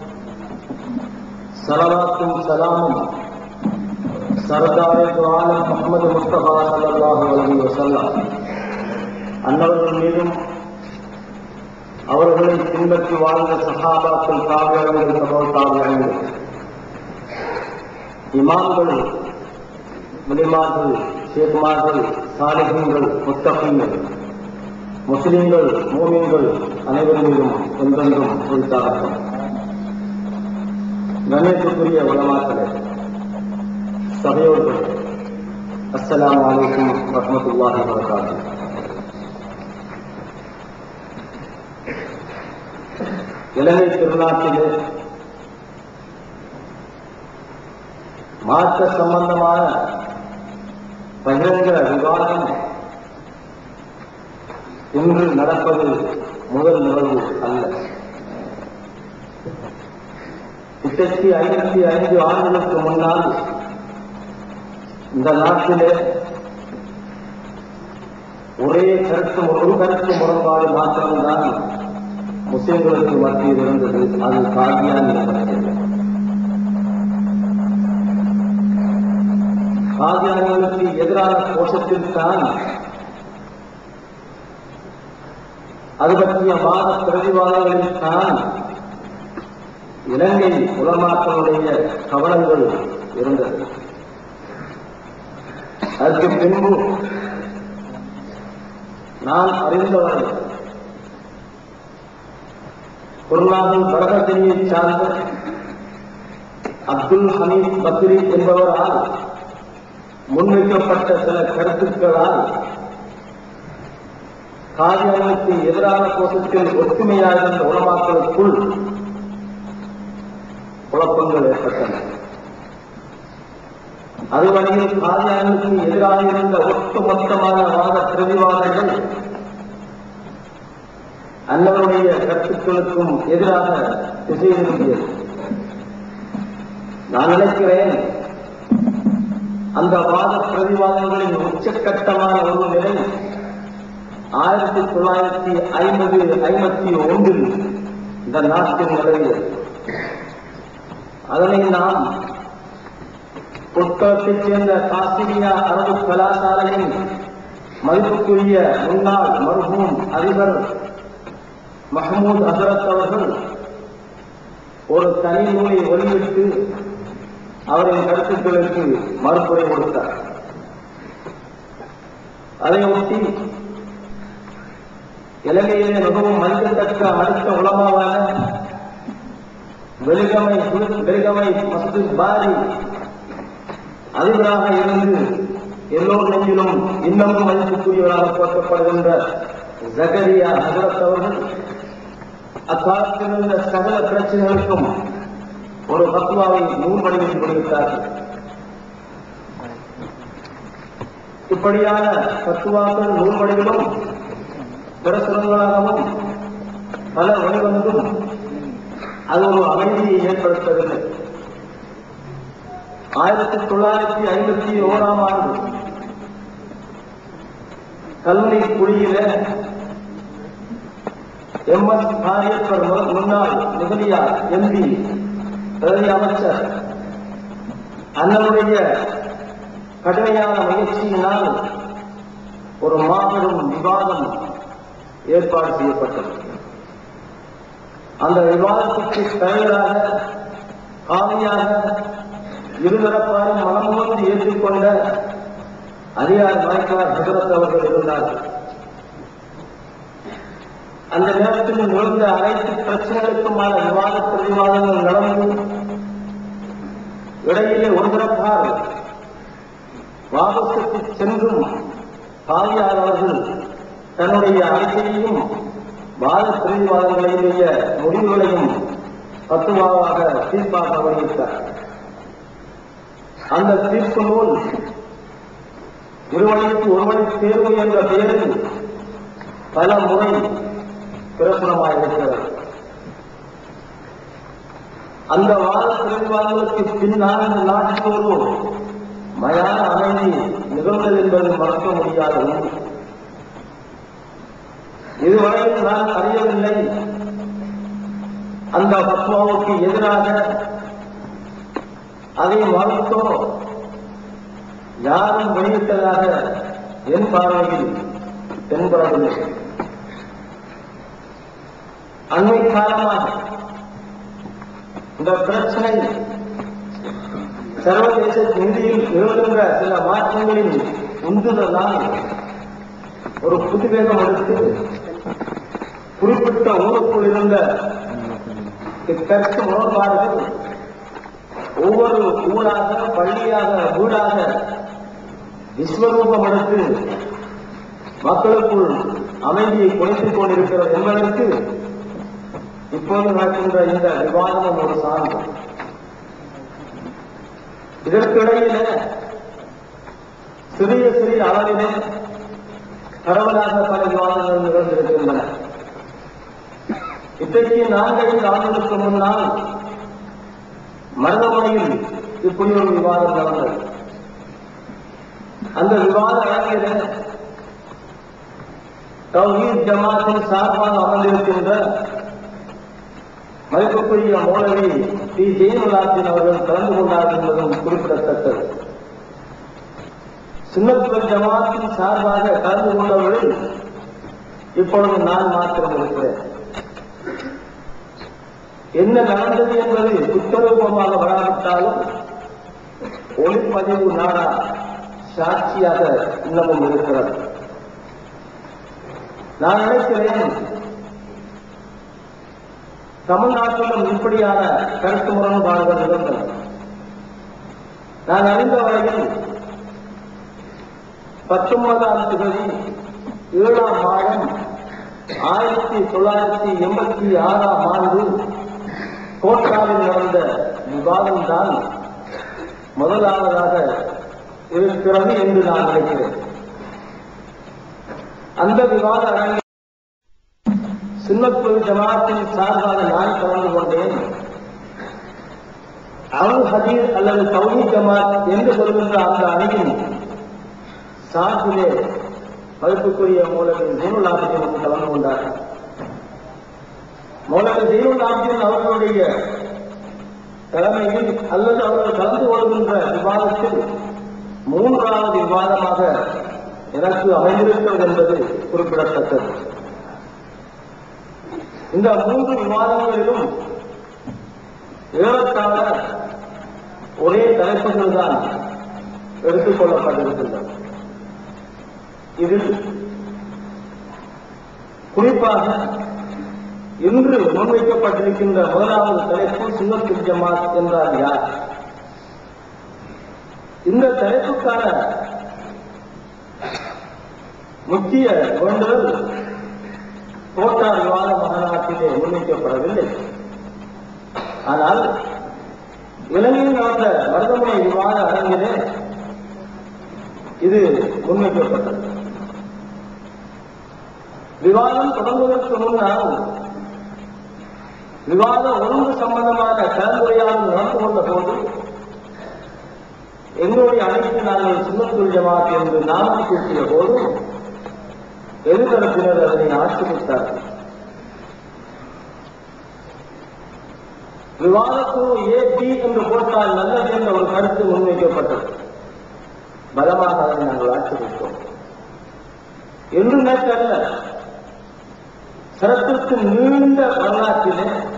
சலவாத்தும் சலாமும் சரதாரே ஆலம் முகமது முஸ்தபா சல்லாஹு அலஹி வசல்லாம் அன்னவர்கள் மீதும் அவர்களை பின்பற்றி வாழ்ந்த சகாபாக்கள் காவியங்கள் சபல் காவியங்கள் இமாம்கள் முலிமார்கள் ஷேக்மார்கள் சாலிகங்கள் முத்தகங்கள் முஸ்லிம்கள் மூமின்கள் அனைவர் மீதும் என்றென்றும் குறித்தாகட்டும் கணேசத்துக்குரிய உலமாக்களே சபையோர்கள் அஸ்ஸலாமு அலைக்கும் வரமத்துல்லாஹி வரகாத்து இலங்கை திருநாட்டிலே மாற்ற சம்பந்தமான பகிரங்க விவாதம் இன்று நடப்பது முதல் நிகழ்வு அல்ல கிட்டத்தி ஐம்பத்தி ஐந்து ஆண்டுகளுக்கு முன்னால் இந்த நாட்டிலே ஒரே கருத்து ஒரு கருத்து முரண்பாடு மாத்திரம்தான் முஸ்லிம்களுக்கு மத்தியில் இருந்தது அது காதியான் எனப்பட்டது காதியானிகளுக்கு எதிரான கோஷத்தில் தான் அது பற்றிய வாத பிரதிவாதங்களில் தான் இலங்கை உலமாக்களுடைய கவனங்கள் இருந்தது அதற்கு பின்பு நான் அறிந்தவரை குருநாதன் பரகத்தினியை சார்ந்த அப்துல் ஹமீத் பத்ரி என்பவரால் முன்வைக்கப்பட்ட சில கருத்துக்களால் காதியானுக்கு எதிரான கோஷத்தில் ஒற்றுமையாக இருந்த உலமாக்களுக்குள் குழப்பங்கள் ஏற்பட்டன அதுவரையில் காதியானுக்கு எதிராக இருந்த ஒட்டுமொத்தமான வாத பிரதிவாதங்கள் அன்னவருடைய கருத்துக்களுக்கும் எதிராக திசை திரும்பியது நான் நினைக்கிறேன் அந்த வாத பிரதிவாதங்களின் உச்சக்கட்டமான ஒரு நிலை ஆயிரத்தி தொள்ளாயிரத்தி ஐம்பது ஐம்பத்தி ஒன்றில் இந்த நாட்டில் நிலவியது அதனை நாம் புத்தகத்தைச் சேர்ந்த காசிரியா அரபு கலாசாலையின் மதிப்புக்குரிய முன்னாள் மருகும் அதிபர் மஹமூத் ஹசரத் அவர்கள் ஒரு தனி நூலை வெளியிட்டு அவரின் கருத்துக்களுக்கு மறுப்புரை கொடுத்தார் அதை ஒட்டி இலங்கையிலே மிகவும் மதிக்கத்தக்க அடுத்த உலமாவான வெளிகமை வெளிகமை மஸ்ஜித் பாரி அதிபராக இருந்து எல்லோர் நெஞ்சிலும் இன்னமும் மதிப்புக்குரியவராக போற்றப்படுகின்ற ஜகரியா ஹசரத் அவர்கள் அக்காலத்தில் இருந்த சகல பிரச்சனைகளுக்கும் ஒரு பத்மாவை நூல் வடிவில் வெளியிட்டார்கள் இப்படியான தத்துவாக்கள் நூல் வடிவிலும் பிரசுரங்களாகவும் பல வழிவந்தும் அது ஒரு அமைதியை ஏற்படுத்தவில்லை ஆயிரத்தி தொள்ளாயிரத்தி ஐம்பத்தி ஓராம் ஆண்டு கல்வி குடியில எம் எஸ் காரியப்பர் முன்னாள் நிகழியார் எம்பி பிரதி அமைச்சர் அண்ணனுடைய கடுமையான முயற்சியினால் ஒரு மாபெரும் விவாதம் ஏற்பாடு செய்யப்பட்டது அந்த விவாதத்துக்கு தலைவராக காவியாக இருதரப்பாரும் மனமுகந்து ஏற்றுக்கொண்ட அதிகார் நாயக்கார் ஹசரத் அவர்கள் இருந்தார்கள் அந்த நேரத்தில் நிகழ்ந்த அனைத்து பிரச்சனைகளுக்குமான விவாத பிரதிவாதங்கள் நடந்து இடையிலே ஒருதரப்பார் வாபசுக்கு சென்றும் காவியார் அவர்கள் தன்னுடைய அறிக்கையையும் வாத பிரதிவாதங்களையுடைய முடிவுகளையும் பத்துவாவாக தீர்ப்பாக வெளியிட்டார் அந்த தீர்ப்பு நூல் இருவழிக்கு ஒருவழி தேர்வு என்ற பெயரில் பல முறை பிரசுரமாயிருக்கிறது அந்த வாத பிரதிவாதங்களுக்கு பின்னால் இந்த நாட்டில் ஒரு மயான அமைதி நிகழ்ந்தது என்பதை மறக்க முடியாத உண்மை இதுவரையில் நான் அறியவில்லை அந்த பத்மாவுக்கு எதிராக அதை மறுத்தோ யாரும் வெளியிட்டதாக என் பார்வையில் தென்படவில்லை அண்மை காலமாக இந்த பிரச்சனை சர்வதேச நிதியில் நிகழ்கின்ற சில மாற்றங்களின் உந்துதலால் ஒரு புதுவேகம் எடுத்து குறிப்பிட்ட ஊருக்குள் இருந்த இக்கருத்து முரண்பாடுகள் ஒவ்வொரு ஊராக பள்ளியாக வீடாக விஸ்வரூபம் எடுத்து மக்களுக்குள் அமைதியை குறைத்துக் கொண்டிருக்கிறது என்பதற்கு இப்போது நடக்கின்ற இந்த விவாதம் ஒரு சான்று இதற்கிடையில சிறிய சிறிய அளவிலே பரவலாக பல விவாதங்கள் நிகழ்ந்திருக்கின்றன இன்றைக்கு நான்கைந்து ஆண்டுகளுக்கு முன்னால் மருதமனையில் இப்படி ஒரு விவாதம் நடந்தது அந்த விவாத அரங்கில் தௌஹீத் ஜமாத்தின் சார்பாக அமர்ந்திருக்கின்ற மதிப்புக்குரிய மௌலவி டி ஜெயமலாத்தின் அவர்கள் கலந்து கொண்டார்கள் என்பதும் குறிப்பிடத்தக்கது சுண்ணத்துவல் ஜமாத்தின் சார்பாக கலந்து கொண்டவர்கள் இப்பொழுது நான் மாத்திரம் இருக்கிறேன் என்ன நடந்தது என்பது குற்றரூபமாக வராவிட்டாலும் ஒளிப்பதிவு நாடா சாட்சியாக இன்னமும் இருக்கிறது நான் நினைக்கிறேன் தமிழ்நாட்டிலும் இப்படியான கருத்து முரண்பாடுகள் இருந்தன நான் அறிந்த வரையில் பத்தொன்பதாம் தேதி ஏழாம் மாதம் ஆயிரத்தி தொள்ளாயிரத்தி எண்பத்தி ஆறாம் ஆண்டு கோட்டாவில் நடந்த விவாதம் தான் முதலாவதாக இருக்கிறது என்று நான் நினைக்கிறேன் அந்த விவாத அரங்கில் சுண்ணத்துவ ஜமாத்தின் சார்பாக நான் கலந்து கொண்டேன் அல் ஹதீர் அல்லது தௌஹி ஜமாத் என்று சொல்கின்ற அந்த அணியின் சார்பிலே மதிப்புக்குரிய மூலவர் ஜீனுல் ஆபிதின் கலந்து கொண்டார் மூலவர் ஜீனுல் ஆபிதின் அவர்களுடைய தலைமையில் அல்லது அவர்கள் கலந்து கொள்கின்ற விவாதத்தில் மூன்றாவது விவாதமாக எனக்கு அமைந்திருக்கிறது என்பது குறிப்பிடத்தக்கது இந்த மூன்று விவாதங்களிலும் ஏறத்தாழ ஒரே தலைப்புகள் தான் எடுத்துக் கொள்ளப்பட்டிருக்கின்றன இதில் குறிப்பாக இன்று முன்வைக்கப்பட்டிருக்கின்ற முதலாவது தலைப்பு சுண்ணத்துல் ஜமாத் என்றால் யார் இந்த தலைப்புக்கான முக்கிய வேண்டுதல் கோட்டார் விவாத மாநாட்டிலே முன்வைக்கப்படவில்லை ஆனால் இலங்கையில் நடந்த மருதமனை விவாத அரங்கிலே இது முன்வைக்கப்பட்டது விவாதம் தொடங்குவதற்கு முன்னால் விவாத ஒழுங்கு சம்பந்தமான கலந்துரையாடல் நடந்து கொண்ட போது எங்களுடைய அனைத்து நாங்கள் சுண்ணத்துல் ஜமாத் என்று நாமம் கூட்டிய போது எதிர்தரப்பினர் அதனை ஆட்சேபித்தார்கள் விவாதக்குழு ஏ பி என்று போட்டால் நல்லது என்ற ஒரு கருத்து முன்வைக்கப்பட்டது பலமாக அதை நாங்கள் ஆட்சேபித்தோம் என்று நேற்று அல்ல சரத்திற்கு நீண்ட வரலாற்றிலே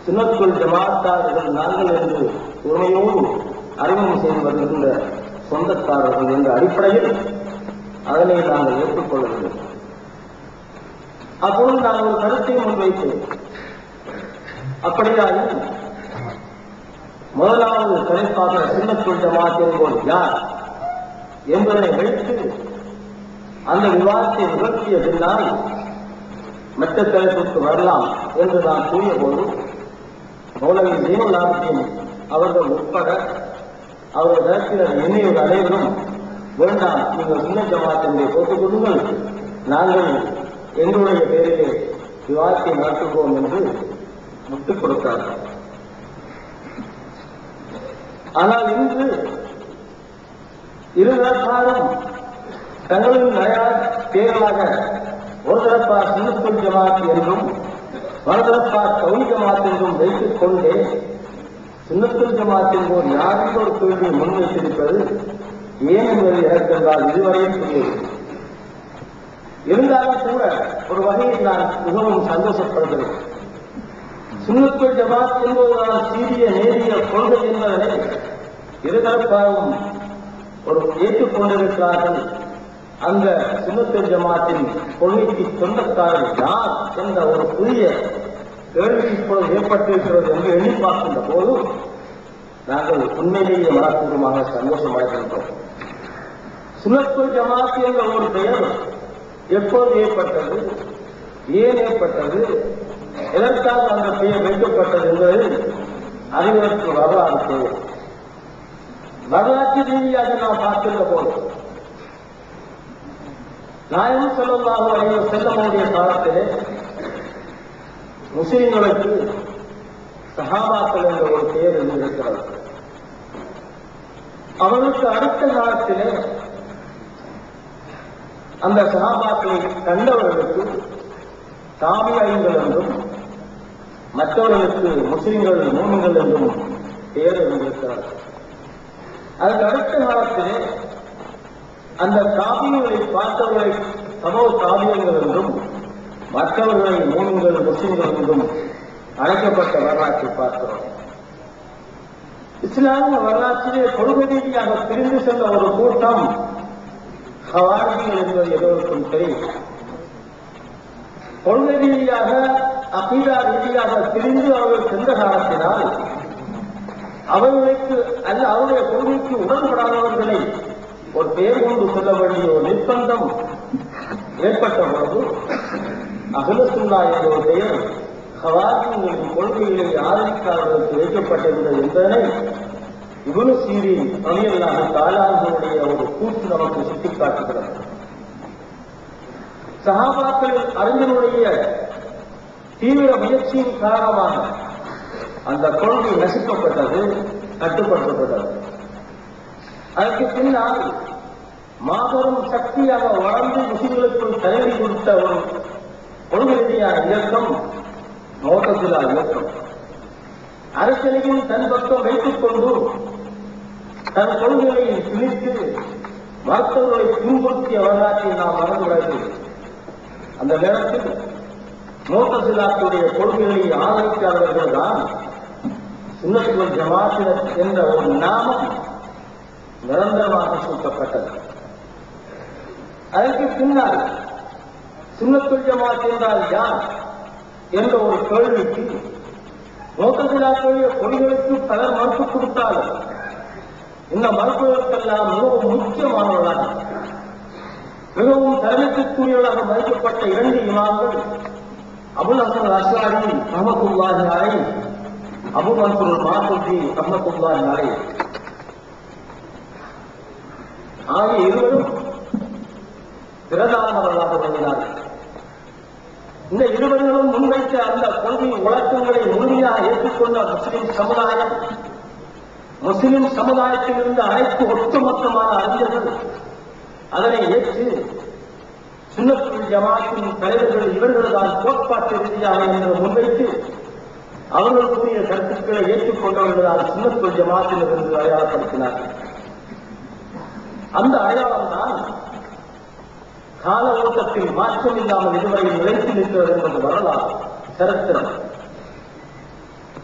சுனத்துல் ஜமாத்தார்கள் நாங்கள் என்று உண்மையோடு அறிமுகம் செய்து வருகின்ற சொந்தக்காரர்கள் என்ற அடிப்படையில் அதனை நாங்கள் ஏற்றுக்கொள்ள வேண்டும் அப்பொழுது நான் ஒரு கருத்தை முன்வைத்தேன் அப்படியாயின் முதலாவது தலைப்பாக சின்னத்துள் ஜமாத் என்போர் யார் என்பதனை வைத்து அந்த விவாதத்தை நிகழ்த்திய பின்னால் மற்ற தலைப்புக்கு வரலாம் என்று நான் கூறிய போது மௌலவி ஜீவலாபியின் அவர்கள் உட்பட அவர்கள் தரப்பினர் எண்ணியவர் அனைவரும் வேண்டாம் நீங்கள் சின்ன ஜமாத் என்பதை போட்டுக் கொள்ளுங்கள் நாங்கள் எங்களுடைய பேரிலே விவாதத்தை நடத்துவோம் என்று முட்டுக் கொடுத்தார்கள் ஆனால் இன்று இருதரப்பாரும் தங்களின் நிறைய பேர்களாக ஒரு தரப்பா சின்னத்துள் ஜமாத் என்றும் மறுதரப்பா கவுனி ஜமாத் என்றும் வைத்துக் கொண்டே சின்னத்துள் ஜமாத் என்போர் யாருக்கு ஒரு கேள்வியை முன்வைத்திருப்பது ஏன் என்பது எனக்கு என்றால் இதுவரையும் புரியவில்லை இருந்தாலும் கூட ஒரு வகையில் நான் மிகவும் சந்தோஷப்படுகிறேன் சுண்ணத்துள் ஜமாத் என்பதுதான் சீரிய நேரிய கொள்கை என்பதனை இருதரப்பாகவும் ஒரு ஏற்றுக்கொண்டிருக்கிறார்கள் அந்த சுண்ணத்துள் ஜமாத்தின் கொள்கைக்கு சொந்தக்காரர் யார் என்ற ஒரு புதிய கேள்வி இப்பொழுது ஏற்பட்டிருக்கிறது என்று எண்ணி பார்க்கின்ற போது நாங்கள் உண்மையிலேயே மனப்பூர்வமாக சந்தோஷமாகின்றோம் சுனத்துல் ஜமாத் என்ற ஒரு பெயர் எப்போது ஏற்பட்டது ஏன் ஏற்பட்டது எதற்காக அந்த பெயர் வைக்கப்பட்டது என்பது அறிவதற்கு வரலாறு தேவை வரலாற்று ரீதியாக நாம் பார்க்கின்ற போது நாயகம் செல்லமாக அலைவ செல்லமுடைய காலத்திலே முஸ்லிம்களுக்கு சஹாபாக்கள் என்ற ஒரு பெயர் இருக்கிறது அவர்களுக்கு அடுத்த காலத்திலே அந்த சகாபாக்களை கண்டவர்களுக்கு தாமியங்கள் என்றும் மற்றவர்களுக்கு முஸ்லிம்கள் மூமிகள் என்றும் பெயர் இருந்திருக்கிறார் அதுக்கு அடுத்த காலத்திலே அந்த காவியங்களை பார்த்தவர்களை சமூக காவியங்கள் என்றும் மற்றவர்களை மூமிகள் முஸ்லிம்கள் என்றும் அழைக்கப்பட்ட வரலாற்றை பார்க்கிறோம் இஸ்லாமிய வரலாற்றிலே கொள்கை ரீதியாக பிரிந்து சென்ற ஒரு கூட்டம் ஹவாரிகள் என்பது எல்லோருக்கும் தெரியும் கொள்கை ரீதியாக அகீதா ரீதியாக பிரிந்து அவர்கள் சென்ற காலத்தினால் அவர்களுக்கு அல்ல அவருடைய கொள்கைக்கு உடன்படாதவர்களை ஒரு பெயர் கொண்டு சொல்ல வேண்டிய ஒரு நிர்பந்தம் ஏற்பட்ட பொழுது அகலசுல்லா என்ற ஒரு பெயர் ஹவாரிகளின் கொள்கைகளை ஆதரிக்காதவர்களுக்கு வைக்கப்பட்டிருந்தது என்பதனை இவனு சீரி அணியல்லாக தாலார்களுடைய ஒரு கூற்று நமக்கு சுட்டிக்காட்டுகிறது சகாபாக்களின் அறிஞருடைய தீவிர முயற்சியின் காரணமாக அந்த கொள்கை நசுக்கப்பட்டது கட்டுப்படுத்தப்பட்டது அதற்கு பின்னால் மாபெரும் சக்தியாக வளர்ந்து முஸ்லிம்களுக்குள் தலைவி கொடுத்த ஒரு கொள்கை ரீதியான இயக்கம் மோட்டசிலா இயக்கம் அரசியலையும் தன் பக்கம் வைத்துக் கொண்டு தன் கொள்கைகளை திணித்து மருத்துவர்களை துன்புறுத்திய வரலாற்றை நாம் மறந்துவிடவில்லை அந்த நேரத்தில் மோட்டசிலாத்துடைய கொள்கைகளை ஆதரிக்காதவர்கள் தான் சுண்ணத்துவல் ஜமாத்தினர் என்ற ஒரு நாமம் நிரந்தரமாக சூட்டப்பட்டது அதற்கு பின்னால் சுண்ணத்துல் ஜமாத் என்றால் யார் என்ற ஒரு கேள்விக்கு மோட்டசிலாத்துடைய கொள்கைகளுக்கு பலர் மறுப்பு கொடுத்தாலும் இந்த மறுப்புகளுக்கெல்லாம் மிகவும் முக்கியமானவர்களாக மிகவும் தலைமைக்குரியவர்களாக மதிக்கப்பட்ட இரண்டு இமாம்கள் அபுல் ஹசன் அஸ்வாரி அஹமத்துல்லாஹி அலை அபு மன்சூர் மாசுதி அஹமத்துல்லாஹி அலை ஆகிய இருவரும் பிரதானவர்களாக விளங்கினார்கள் இந்த இருவர்களும் முன்வைத்த அந்த கொள்கை வழக்கங்களை முழுமையாக ஏற்றுக்கொண்ட முஸ்லிம் சமுதாயம் முஸ்லிம் சமுதாயத்தில் இருந்த அனைத்து ஒட்டுமொத்தமான அறிஞர்கள் அதனை ஏற்று சுண்ணத்துல் ஜமாத்தின் தலைவர்கள் இவர்கள் தான் கோட்பாட்டு ரீதியாக என்று முன்வைத்து அவர்கள் கூறிய கருத்துக்களை ஏற்றுக்கொண்டவர்கள் தான் சுண்ணத்துல் ஜமாத்தில் இருந்து அடையாளப்படுத்தினார்கள் அந்த அடையாளம் தான் கால ஓட்டத்தில் மாற்றம் இல்லாமல் இதுவரை நிலைத்து நிற்கிறது என்பது வரலாறு சரித்திரம்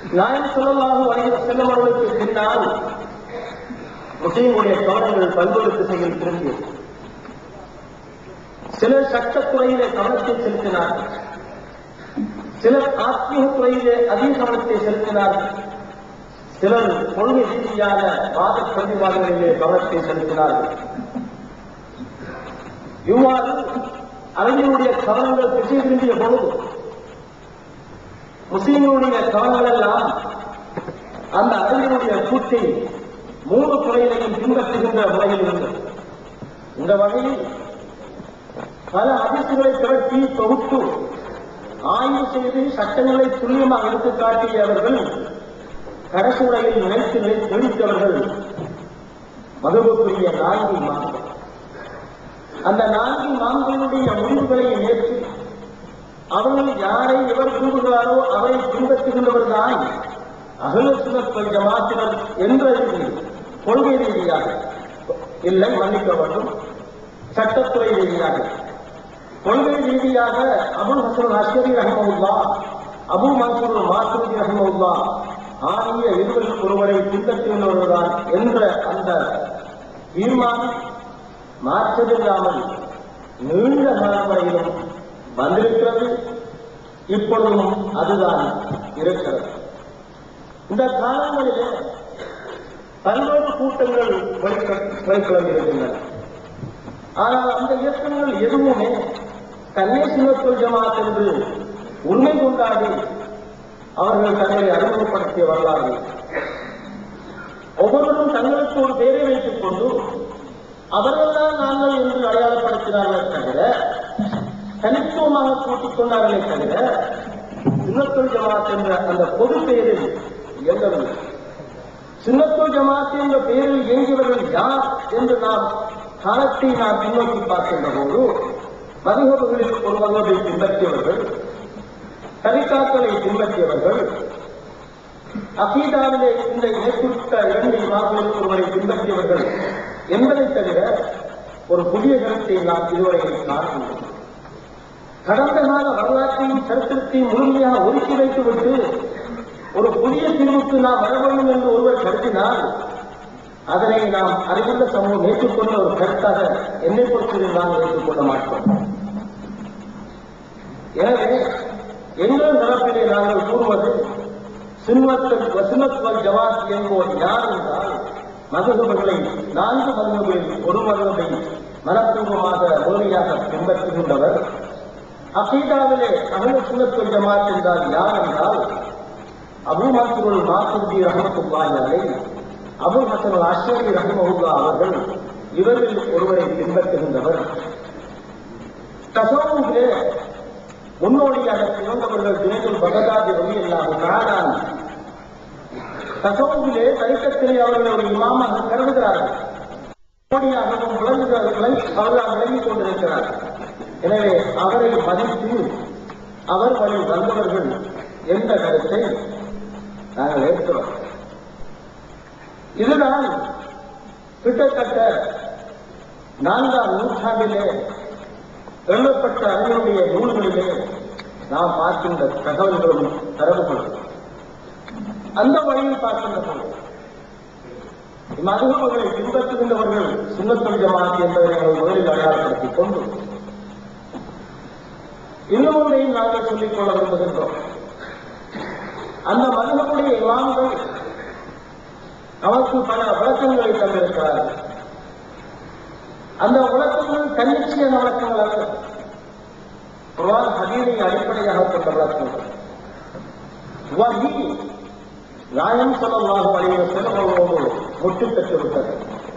நாயன் சொல்லலாக வரைகிற செல்லும் அவர்களுக்கு பின்னால் முஸ்லீமுடைய கவனங்கள் பல்வேறு திசையில் திரும்பியது சிலர் சட்டத்துறையிலே கவனத்தை செலுத்தினார்கள் சிலர் ஆத்மீக துறையிலே அதிக கவனத்தை செலுத்தினார்கள் சிலர் கொள்கை ரீதியான வாத பிரதிவாதங்களிலே கவனத்தை செலுத்தினார்கள் இவ்வாறு அறிஞருடைய கவனங்கள் திசை திரும்பிய பொழுது முஸ்லிம்களுடைய கவனங்கள் எல்லாம் அந்த அறிஞருடைய கூட்டை மூணு துறையிலையும் பின்பற்றுகின்ற முறையில் இருந்தது இந்த வகையில் பல அதிர்ச்சிகளை திரட்டி தொகுத்து ஆய்வு செய்து சட்டங்களை துல்லியமாக எடுத்துக் காட்டியவர்கள் கடைசி உரையில் நினைத்து நினைத்து தெளித்தவர்கள் மதுவுக்குரிய நான்கு மாங்கள் அந்த நான்கு மான்களுடைய முடிவுகளை ஏற்று அவர்கள் யாரை எவர் விரும்புகிறாரோ அவரை பின்பற்றுகின்றவர் தான் அகலசுனத் ஜமாத்தினர் என்ற ரீதியில் கொள்கை ரீதியாக இல்லை மன்னிக்க வேண்டும் சட்டத்துறை ரீதியாக கொள்கை ரீதியாக அபுல் ஹசன் அஸ்கரி ரஹமுல்லா அபு மன்சூர் மாசூதி ரஹமுல்லா ஆகிய இருவரில் ஒருவரை பின்பற்றுகின்றவர்தான் என்ற அந்த தீர்மானம் மாற்றமில்லாமல் நீண்ட காலம் வரையிலும் வந்திருக்கிறது இப்பொழுதும் அதுதான் இருக்கிறது இந்த காலங்களிலே பல்வேறு கூட்டங்கள் வெளிக்கிளம்பியிருக்கின்றன ஆனால் அந்த இயக்கங்கள் எதுவுமே தன்னை சிவத்துவ ஜமாத் என்று உண்மை கொண்டாடி அவர்கள் தங்களை அறிமுகப்படுத்திய வரலாறு ஒவ்வொருவரும் தங்களுக்கு ஒரு பெயரை வைத்துக் கொண்டு அவர்கள்தான் நாங்கள் என்று அடையாளப்படுத்தினார்களே தவிர தனித்துவமாக கூட்டிக் கொண்டார்களே தவிர சுண்ணத்துல் ஜமாத் என்ற அந்த பொது பெயரில் இயங்கவில்லை சுண்ணத்துல் ஜமாத் என்ற பெயரில் இயங்கியவர்கள் யார் என்று நாம் காலத்தை நாம் பின்னோக்கி பார்க்கின்ற போது மதுகபுகளில் ஒரு வகுப்பை பின்பற்றியவர்கள் தரிகாக்களை பின்பற்றியவர்கள் அகீதாவிலே இந்த இணைப்புத்த இரண்டு இமாம்களுக்கு ஒருவரை பின்பற்றியவர்கள் என்பதை தவிர ஒரு புதிய கருத்தை நாம் இதுவரையில் காணவில்லை கடந்த கால வரலாற்றையும் சரித்திரத்தையும் முழுமையாக ஒதுக்கி வைத்துவிட்டு ஒரு புதிய தீர்வுக்கு நாம் வர வேண்டும் என்று ஒருவர் கருதினால் அதனை நாம் அறிவுள்ள சமூகம் ஏற்றுக்கொண்ட ஒரு கருத்தாக என்னை பொறுத்தவரை நாம் ஏற்றுக்கொள்ள மாட்டோம் எனவே எங்கள் தரப்பிலே நாங்கள் கூறுவது சின்மத்தல் வசுமத்வல் ஜவாத் என்போர் யார் என்றால் மதுகபுகளை நான்கு மதுகபுகளில் ஒரு மதுகபை மனப்பூர்வமாக முழுமையாக பின்பற்றுகின்றவர் அகீதாவிலே அகல சுனத்துவல் ஜமாத் என்றால் யார் என்றால் அபு மசூல் மாசுதி ரஹமத்துல்லாஹி அலை அபு ஹசன் அஷ்வரி ரஹமஹுல்லா அவர்கள் இவரில் ஒருவரை பின்பற்றுகின்றவர் தசோவிலே முன்னோடியாக சிவந்தவர்கள் தினத்தில் பகதாதி வழி இல்லாமல் காணான் தசோவிலே தரிக்கத்திலே அவர்கள் ஒரு இமாமாக கருதுகிறார்கள் முன்னோடியாகவும் விளங்குகிறார் விளங்கி- அவர்கள் விளங்கிக் கொண்டிருக்கிறார் எனவே அவரை மதித்து அவர் வழி வந்தவர்கள் என்ற கருத்தை நாங்கள் ஏற்கிறோம் இதுதான் கிட்டத்தட்ட நான்காம் நூற்றாண்டிலே எழுதப்பட்ட அறிஞருடைய நூல்களிலே நாம் பார்க்கின்ற தகவல்களும் தரவுகளும் அந்த வழியில் பார்க்கின்ற போது மதுகபுகளை பின்பற்றுகின்றவர்கள் சுண்ணத்துல் ஜமாத் என்பதை நாங்கள் முதலில் அடையாளப்படுத்திக் கொண்டு இன்னும் ஒன்றையும் நாங்கள் சொல்லிக் கொள்ள விரும்புகின்றோம் அந்த மதுகபுடைய இமாம்கள் அவருக்கு பல விளக்கங்களை தந்திருக்கிறார்கள் அந்த விளக்கங்கள் தன்னிச்சையான விளக்கங்கள் அல்ல குர்ஆன் ஹதீரை அடிப்படையாக கொண்ட விளக்கங்கள் வஹி நாயம் ஸல்லல்லாஹு அலைஹி வஸல்லமோடு முற்று பெற்று விட்டது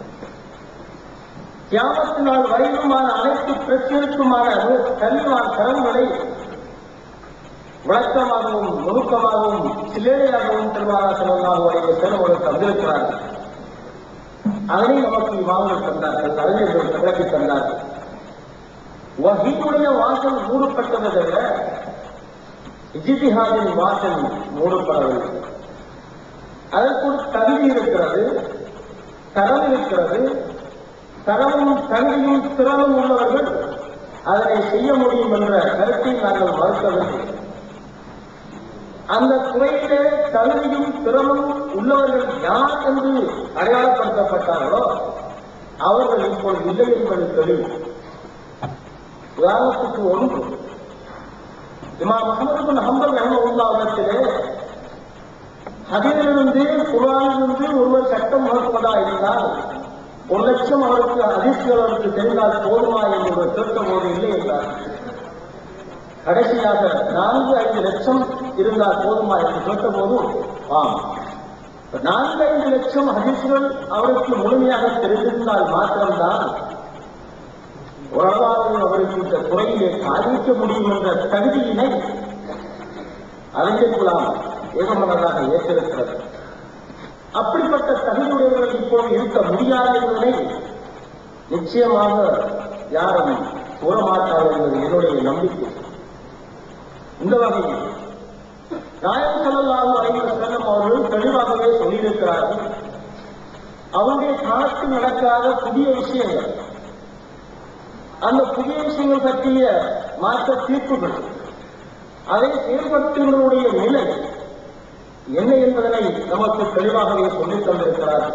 கியாமத்து நாள் வரையிலுமான அனைத்து பிரச்சனைக்குமான கல்விவான தரங்களை விளக்கமாகவும் நுணுக்கமாகவும் சிலேடையாகவும் திருவாரா ஸல்லல்லாஹு அலைஹி வஸல்லம் தந்திருக்கிறார்கள் அதனை நமக்கு இமாம்கள் தந்தார்கள் அறிஞர்கள் விளக்கி தந்தார்கள் வஹீனுடைய வாசல் மூடப்பட்டதை தவிர இஜிதிஹாதின் வாசல் மூடப்படவில்லை அதற்கு ஒரு தகுதி இருக்கிறது தரம் இருக்கிறது தரமும் தகுதியும் திறனும் உள்ளவர்கள் அதனை செய்ய முடியும் என்ற கருத்தை நாங்கள் மறுக்கவில்லை அந்த துறையிலே தகுதியும் திறமும் உள்ளவர்கள் யார் என்று அடையாளப்படுத்தப்பட்டார்களோ அவர்கள் இப்போது இல்லை என்பது தெரியும் உதாரணத்துக்கு ஒன்று இமாம் முகமது பின் ஹம்பல் ரஹமத்துல்லாவிடத்திலே அதிலிருந்து குரானிலிருந்து ஒருவர் சட்டம் வகுப்பதா இருந்தால் ஒரு லட்சம் அவருக்கு அதிர்ஷ்டம் அவருக்கு தெரிந்தால் போதுமா என்று ஒரு கேட்ட போது இல்லை என்றார் கடைசியாக நான்கு ஐந்து லட்சம் இருந்தால் போதுமா என்று கேட்டபோது ஆம் நான்கு ஐந்து லட்சம் ஹதீஸ்கள் அவருக்கு முழுமையாக தெரிந்திருந்தால் மாத்திரம்தான் ஓரளவாவது அவருக்கு இந்த துறையிலே சாதிக்க முடியும் என்ற தகுதியினை அறிஞர் குலாம் ஏகமனதாக ஏற்றிருக்கிறது அப்படிப்பட்ட தகுதியுடையவர்கள் இப்போது இருக்க முடியாது என்பதை நிச்சயமாக யாரும் கூறமாட்டார்கள் என்பது என்னுடைய நம்பிக்கை இந்த வகையில் நாயகம் செல்லலாக ஐந்து செல்லம் அவர்கள் தெளிவாகவே சொல்லியிருக்கிறார்கள் அவருடைய காலத்தில் நடக்காத புதிய விஷயங்கள் அந்த புதிய விஷயங்கள் பற்றிய மாற்ற தீர்ப்புகள் அதை செயல்படுத்துவதனுடைய நிலை என்ன என்பதனை நமக்கு தெளிவாகவே சொல்லித் தந்திருக்கிறார்கள்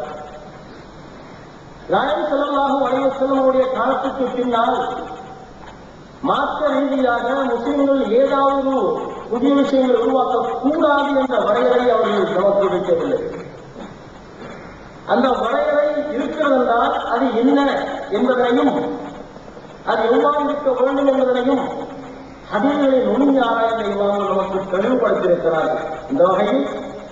நாயகம் செல்லலாக வளைய செல்லமுடைய காலத்துக்கு பின்னால் மார்க்க ரீதியாக முஸ்லிம்கள் ஏதாவது புதிய விஷயங்களை உருவாக்கக்கூடாது என்ற வரையறை அவர்கள் நமக்கு வைக்கவில்லை அந்த வரையறை இருக்கிறதென்றால் அது என்ன என்பதனையும் அது எவ்வாறு இருக்க வேண்டும் என்பதனையும் அதிகளை நுண்ணிய ஆராய்ந்த இவ்வாறு நமக்கு தெளிவுபடுத்தியிருக்கிறார்கள் இந்த வகையில்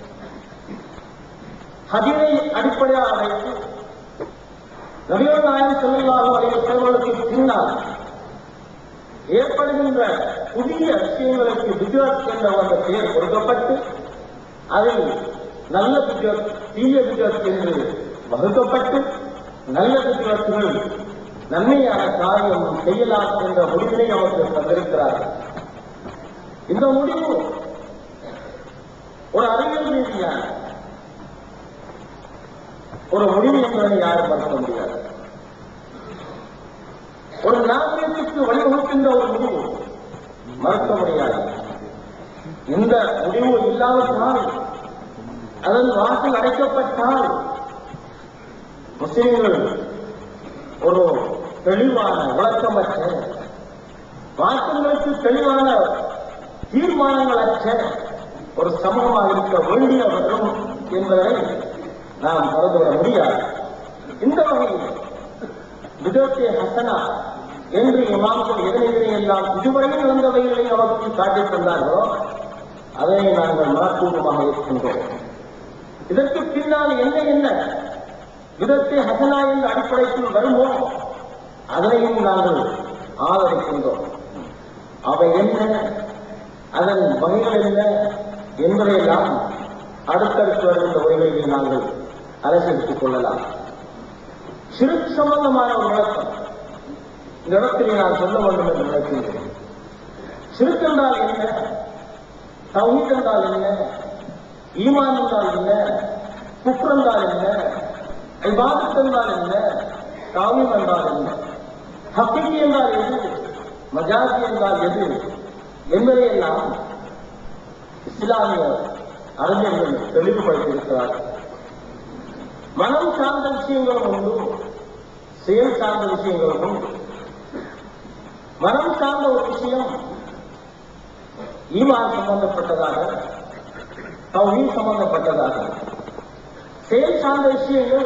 அதிலை அடிப்படையாக வைத்து நபிகள் நாயகம் செல்லலாக அலைய செல்வதற்கு பின்னால் ஏற்படுகின்ற புதிய விஷயங்களுக்கு விஜயத் என்ற அந்த பெயர் கொடுக்கப்பட்டு அதில் நல்ல விஜயத் தீய விஜயத் என்று வகுக்கப்பட்டு நல்ல விஜயத்துகள் நன்மையான காரியம் செய்யலாம் என்ற முடிவினை அவர்கள் தந்திருக்கிறார்கள் இந்த முடிவு ஒரு அறிவியல் ரீதியான ஒரு முடிவு என்பதை யாரும் மறுக்க முடியாது ஒரு நாகரிகத்துக்கு வழிவகுக்கின்ற ஒரு முடிவு மறுக்க முடியாது இந்த முடிவு இல்லாவிட்டால் அதன் வாசல் அடைக்கப்பட்டால் முஸ்லிம்கள் ஒரு தெளிவான விளக்கமற்ற மாற்றங்களுக்கு தெளிவான தீர்மானங்கள் அற்ற ஒரு சமூகமாக இருக்க வேண்டிய வரும் என்பதை நாம் மறந்துவிட முடியாது இந்த வகையில் விதத்தை ஹசனா என்று இமாம்கள் எதனை எல்லாம் இதுவரையில் நடந்தவைகளை நமக்கு காட்டித் தந்தார்களோ அதனை நாங்கள் மனப்பூர்வமாக இருக்கின்றோம் இதற்கு பின்னால் என்ன என்ன விதத்தை ஹசனா என்ற அடிப்படைக்குள் வருமோ அதனையும் நாங்கள் ஆதரிக்கின்றோம் அவை என்ன அதன் வகைகள் என்ன என்பதையெல்லாம் அடுத்தடுத்து வருகின்ற உரைகளில் நாங்கள் அரசெடுத்துக் கொள்ளலாம் சிறு சம்பந்தமான ஒரு விளக்கம் இந்த இடத்திலே நான் சொல்ல வேண்டும் என்று நினைக்கின்றேன் சிறுக்கு என்றால் என்ன தௌஹீத் என்றால் என்ன ஈமான் என்றால் என்ன குஃப்ர் என்றால் என்ன இபாதத் என்றால் என்ன தாவீம் என்றால் என்ன ஹக்கீகி என்றால் எது மஜாசி என்றால் எது என்பதையெல்லாம் இஸ்லாமிய அறிஞர்கள் தெளிவுபடுத்தியிருக்கிறார்கள் மனம் சார்ந்த விஷயங்களும் உண்டு செயல் சார்ந்த விஷயங்களும் உண்டு மனம் சார்ந்த ஒரு விஷயம் ஈமான் சம்பந்தப்பட்டதாக தௌஹீத் சம்பந்தப்பட்டதாக செயல் சார்ந்த விஷயங்கள்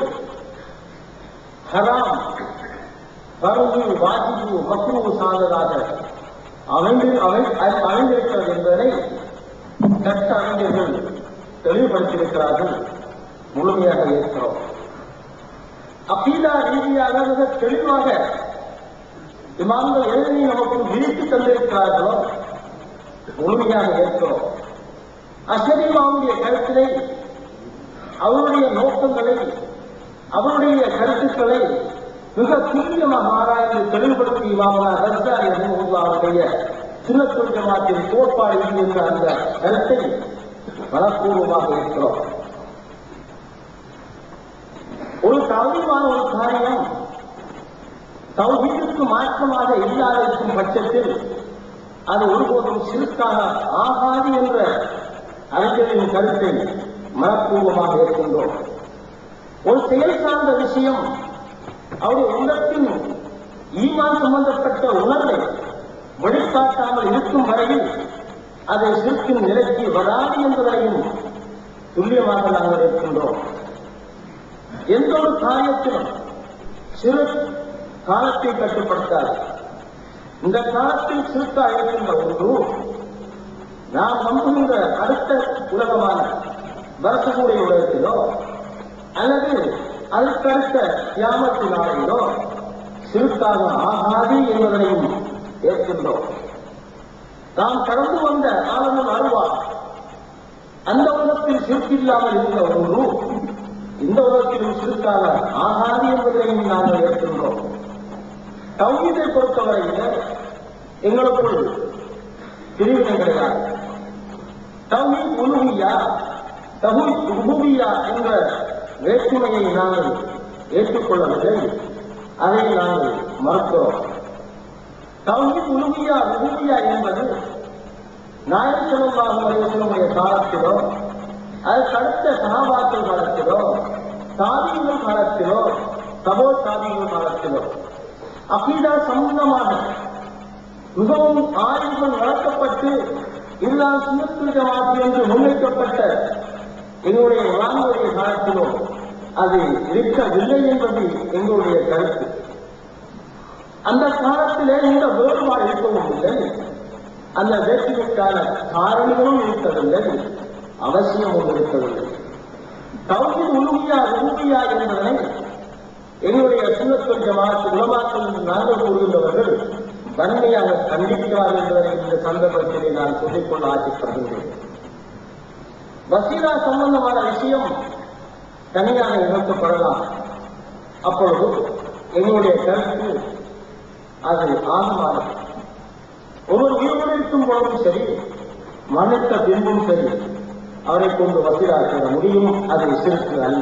ஹராம் பருவு வாஜிபு மக்ரூ சார்ந்ததாக அமைந்து அமை அமைந்திருக்கிறது என்பதை சட்ட அறிஞர்கள் தெளிவுபடுத்தியிருக்கிறார்கள் முழுமையாக இருக்கிறோம் அப்பீதா ரீதியாக மிக தெளிவாக இமாம்கள் எழுதி நமக்கு விரித்து தந்திருக்கிறார்களோ முழுமையாக இருக்கிறோம் அஷரிமாவுடைய கருத்தினை அவருடைய நோக்கங்களை அவருடைய கருத்துக்களை மிக துல்லியமாக ஆராய்ந்து தெளிவுபடுத்தி இமாமனா ரஸ்தாரி அவருடைய சுண்ணத்துல் ஜமாத்தின் கோட்பாடு இது என்ற அந்த கருத்தை மனப்பூர்வமாக இருக்கிறோம் ஒரு தவறிவான ஒரு காரியம் தௌஹீதுக்கு மாற்றமாக இல்லாதிருக்கும் பட்சத்தில் அது ஒருபோதும் சிறுக்காக ஆகாது என்ற அறிஞரின் கருத்தை மனப்பூர்வமாக ஏற்கின்றோம் ஒரு செயல் சார்ந்த விஷயம் அவருடைய உள்ளத்தின் ஈமான் சம்பந்தப்பட்ட உணர்வை வெளிக்காட்டாமல் இருக்கும் வரையில் அதை சிற்கின் நிலைக்கு வராது என்பதையும் துல்லியமாக நாங்கள் இருக்கின்றோம் எந்த ஒரு காரியத்திலும் சிறு காலத்தை கட்டுப்படுத்தாது இந்த காலத்தில் சிறுக்கா இருக்கின்ற ஒன்று நாம் நம்புகின்ற அடுத்த உலகமான வரசக்கூடிய உலகத்திலோ அல்லது அதற்கடுத்த தியாமத்து நாளிலோ சிறுக்காக ஆகாது என்பதனையும் ஏற்கின்றோம் நாம் கடந்து வந்த ஆளுநர் அருவார் அந்த உலகத்தில் சிறுக்கில்லாமல் இருந்த ஒன்று இந்த உலகத்திலும் சிறுக்காக ஆகாது என்பதனையும் நாங்கள் ஏற்கின்றோம் தௌஹீதை பொறுத்தவரையில் எங்களுக்குள் பிரிவினை கிடையாது தௌஹீத் உலுஹியா தௌஹீத் உபூபியா என்ற வேற்றுமையை நாங்கள் ஏற்றுக்கொள்ளவில்லை அதை நாங்கள் மறுக்கிறோம் தௌஹீத் உலுஹியா உபூபியா என்பது நாயர் செல்வமாக வரைவசனுடைய காலத்திலோ அதற்கு அடுத்த சகாபாக்கள் காலத்திலோ சாதிகள் காலத்திலோ தபோ சாதிகள் காலத்திலோ அகீதா சம்பந்தமாக மிகவும் ஆய்வுகள் நடத்தப்பட்டு இல்லா சுமத்து ஜமாத்து என்று முன்வைக்கப்பட்ட எங்களுடைய வாங்குடைய காலத்திலும் அது இருக்கவில்லை என்பது எங்களுடைய கருத்து அந்த காலத்திலே இந்த வேறுபாடு இருக்கவும் இல்லை அந்த வேற்றுமைக்கான காரணங்களும் இருக்கவில்லை அவசியமும் இருக்கவில்லை தௌஹீத் உலுமியா ரூபியா என்பதனை எங்களுடைய சுண்ணத்துல் ஜமாத் உலமாக்கள் நாங்கள் கூறுகின்றவர்கள் வன்மையாக கண்டிக்கிறார் என்பதை இந்த சந்தர்ப்பத்திலே நான் சொல்லிக்கொள்ள ஆசைப்படுகின்றேன் வசீலா சம்பந்தமான விஷயம் தனியாக நிகழ்த்தப்படலாம் அப்பொழுது எங்களுடைய கருத்து அது ஆகமானது ஒவ்வொரு உயிரோடு இருக்கும் பொழுதும் சரி மனித பின்பும் சரி அவரை கொண்டு வசீலா செய்ய முடியும் அது சிறுக்கு அல்ல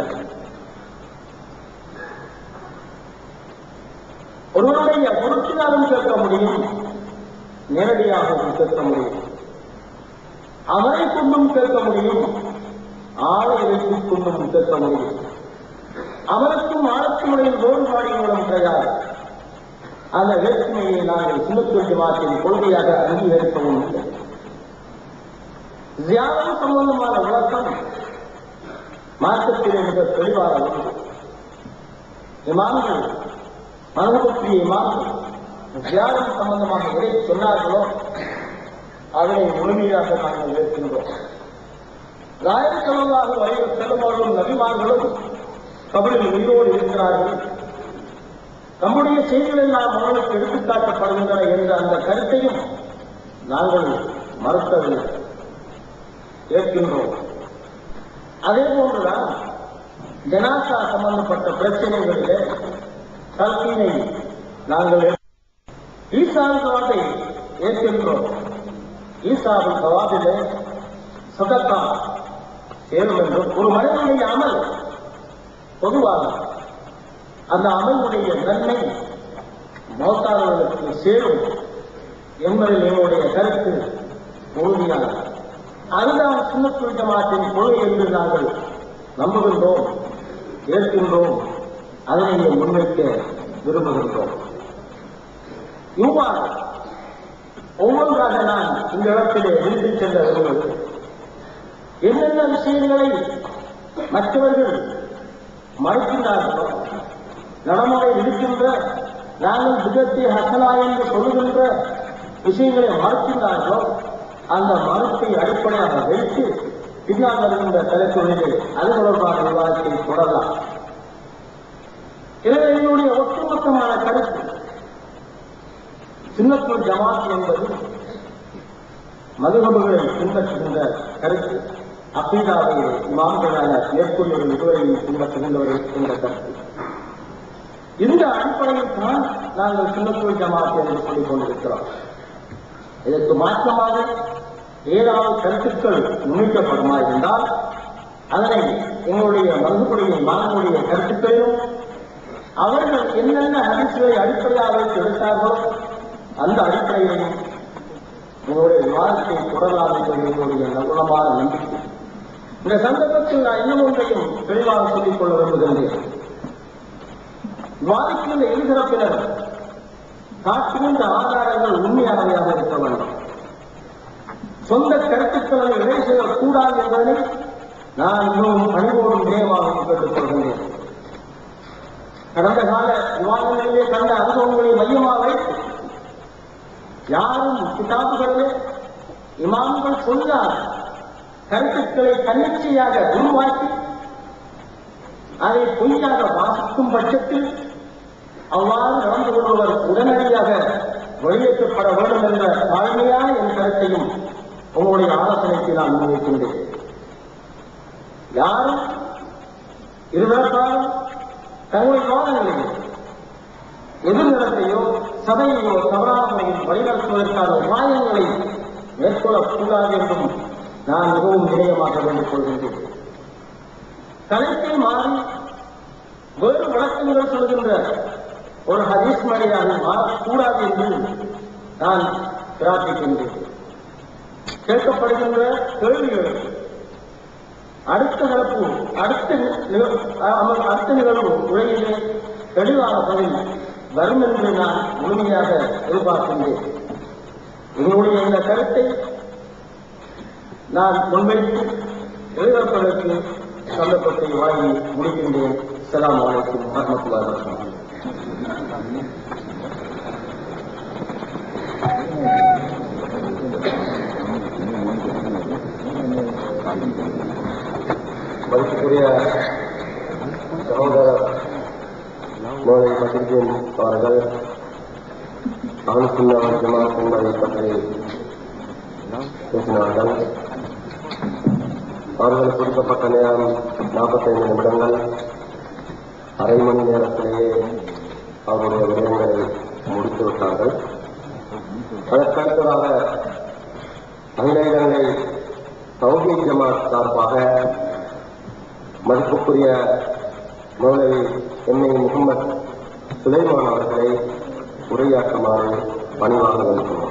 ஒருவருடைய பொருட்சினாலும் கேட்க முடியும் நேரடியாகவும் கேட்க முடியும் அவரை கொண்டும் கேட்க முடியும் ஆளை வைத்துக் கொண்டும் கேட்க முடியும் அவருக்கும் ஆழத்தினுடைய வேறுபாடுகளும் கிடையாது அந்த வேற்றுமையை நாங்கள் சுமத்துவ ஜமாத்தின் கொள்கையாக அங்கீகரிக்கவும் இல்லை தியானம் சம்பந்தமான விளக்கம் மாற்றத்திலே மிக தெளிவாக உண்டு இமாம்கள் மனதுக்குரிய இமாம்கள் தியானம் சம்பந்தமாக எதை சொன்னார்களோ அதனை முழுமையாக நாங்கள் ஏற்கின்றோம் ராயசலமாக வரை செல்லுமாறும் நபிமார்களும் கபலில் உயிரோடு இருக்கிறார்கள் நம்முடைய செய்திகள் எல்லாம் அவர்களுக்கு எடுத்துக்காட்டப்படுகின்றன என்ற அந்த கருத்தையும் நாங்கள் மறுக்கவில்லை ஏற்கின்றோம் அதே போன்றுதான் ஜனாசா சம்பந்தப்பட்ட பிரச்சனைகளிலே கல்வியினை நாங்கள் ஈசாவின் வாட்டை ஏற்கின்றோம் ஈசாவின் சவாபிலே சதக்கா சேரும் என்றும் ஒரு மனிதனுடைய அமல் பொதுவாக அந்த அமலுடைய நன்மை மோத்தாளர்களுக்கு சேரும் என்பதில் எங்களுடைய கருத்து உறுதியானது அதுதான் சுண்ணத்துல் ஜமாத்தின் கொள்கை என்று நாங்கள் நம்புகின்றோம் ஏற்கின்றோம் அதனை முன்வைக்க விரும்புகின்றோம் இவ்வாறு ஒவ்வொன்றாக நான் இந்த இடத்திலே விரும்பிச் சென்ற விரும்புவது என்னென்ன விஷயங்களை மற்றவர்கள் மறுக்கின்றார்களோ நடைமுறையில் இருக்கின்ற நாங்கள் விதத்தை ஹசனா என்று சொல்லுகின்ற விஷயங்களை மறுக்கின்றார்களோ அந்த மறுப்பை அடிப்படையாக வைத்து பின்னால் வருகின்ற தலைப்புகளிலே அது தொடர்பான விவாதத்தை தொடரலாம் எனவே என்னுடைய ஒட்டுமொத்தமான கருத்து சின்னத்தூர் ஜமாத் என்பது மதுகபுகளை பின்பற்றுகின்ற கருத்து அபீதாவை இமாம்களான மேற்கொள்ளும் இருவரையும் பின்பற்றுகின்றவர்கள் என்ற கருத்து இந்த அடிப்படையில் தான் நாங்கள் சின்னத்தூர் ஜமாத் என்று சொல்லிக் கொண்டிருக்கிறோம் இதற்கு மாற்றமாக ஏதாவது கருத்துக்கள் முன்வைக்கப்படுமா இருந்தால் அதனை எங்களுடைய மருந்துக்குடைய மாணவனுடைய கருத்துக்களையும் அவர்கள் என்னென்ன ஹரிசுகளை அடிப்படையாக வைத்து எடுத்தார்களோ அந்த அடிப்படையிலையும் உங்களுடைய விவாதத்தை தொடரலாம் என்பது என்னுடைய நகுணமான நம்பிக்கை இந்த சந்தர்ப்பத்தில் நான் இன்னும் ஒன்றையும் தெளிவாக சொல்லிக் கொள்ள விரும்புகின்றேன் விவாதிக்கின்ற இருதரப்பினர் காட்டுகின்ற ஆதாரங்கள் உண்மையானவையாக இருக்க வேண்டும் சொந்த கருத்துக்களை இணை செய்யக்கூடாது என்பதனை நான் மிகவும் பணிவோடும் விடயமாக கேட்டுக் கொள்கின்றேன் கடந்த கால விவாதங்களிலே கண்ட அனுபவங்களை மையமாக வைத்து யாரும் கிதாபுகளிலே இமாம்கள் சொல்லாத கருத்துக்களை தன்னிச்சையாக உருவாக்கி அதை பொய்யாக வாசிக்கும் பட்சத்தில் அவ்வாறு நடந்து கொள்பவர் உடனடியாக வெளியேற்றப்பட வேண்டும் என்ற தாழ்மையான என் கருத்தையும் உங்களுடைய ஆலோசனைக்கு நான் முன்வைக்கின்றேன் யாரும் இருதரப்பாலும் தங்களுடைய வாதங்களையோ எதிர்நடத்தையோ சபையையோ தவறான முறையில் வழிநடத்துவதற்கான உபாயங்களை மேற்கொள்ளக்கூடாது என்றும் நான் மிகவும் நிலையமாக வேண்டிக் கொள்கின்றேன் தலைப்பை மாறி வேறு விளக்கங்கள் சொல்கின்ற ஒரு ஹதீஸ் மணியாக மாறக்கூடாது என்று நான் பிரார்த்திக்கின்றேன் கேட்கப்படுகின்ற கேள்விகளுக்கு அடுத்த தரப்பு அடுத்த நிகழ்வு அமர் அடுத்த நிகழ்வு உரையிலே தெளிவான பதில் வரும் என்று நான் முழுமையாக எதிர்பார்க்கின்றேன் என்னுடைய இந்த கருத்தை நான் முன்வைத்து எதிர்ப்பதற்கு சந்தர்ப்பத்தை வாங்கி முடிக்கின்றேன் அஸ்ஸலாமு அலைக்கும் வரமத்துல்லாஹி வபரகாத்துஹு மதிப்புக்குரிய சகோதரர் மோலை பத்திரிகையின் அவர்கள் ஆணுக்குள்ள ஜமாத் என்பதை பற்றி பேசினார்கள் அவர்களுக்கு கொடுக்கப்பட்ட நேரம் நாற்பத்தைந்து நிமிடங்கள் அரை மணி நேரத்திலேயே அவருடைய விடயங்களை முடித்து விட்டார்கள் அதற்கடுத்ததாக அகில இலங்கை சௌகி ஜமாத் சார்பாக மதிப்புக்குரிய மௌலவி எம்ஏ முகமது சுலைமான் அவர்களை உரையாற்றுமாறு பணிவாக வேண்டுகிறோம்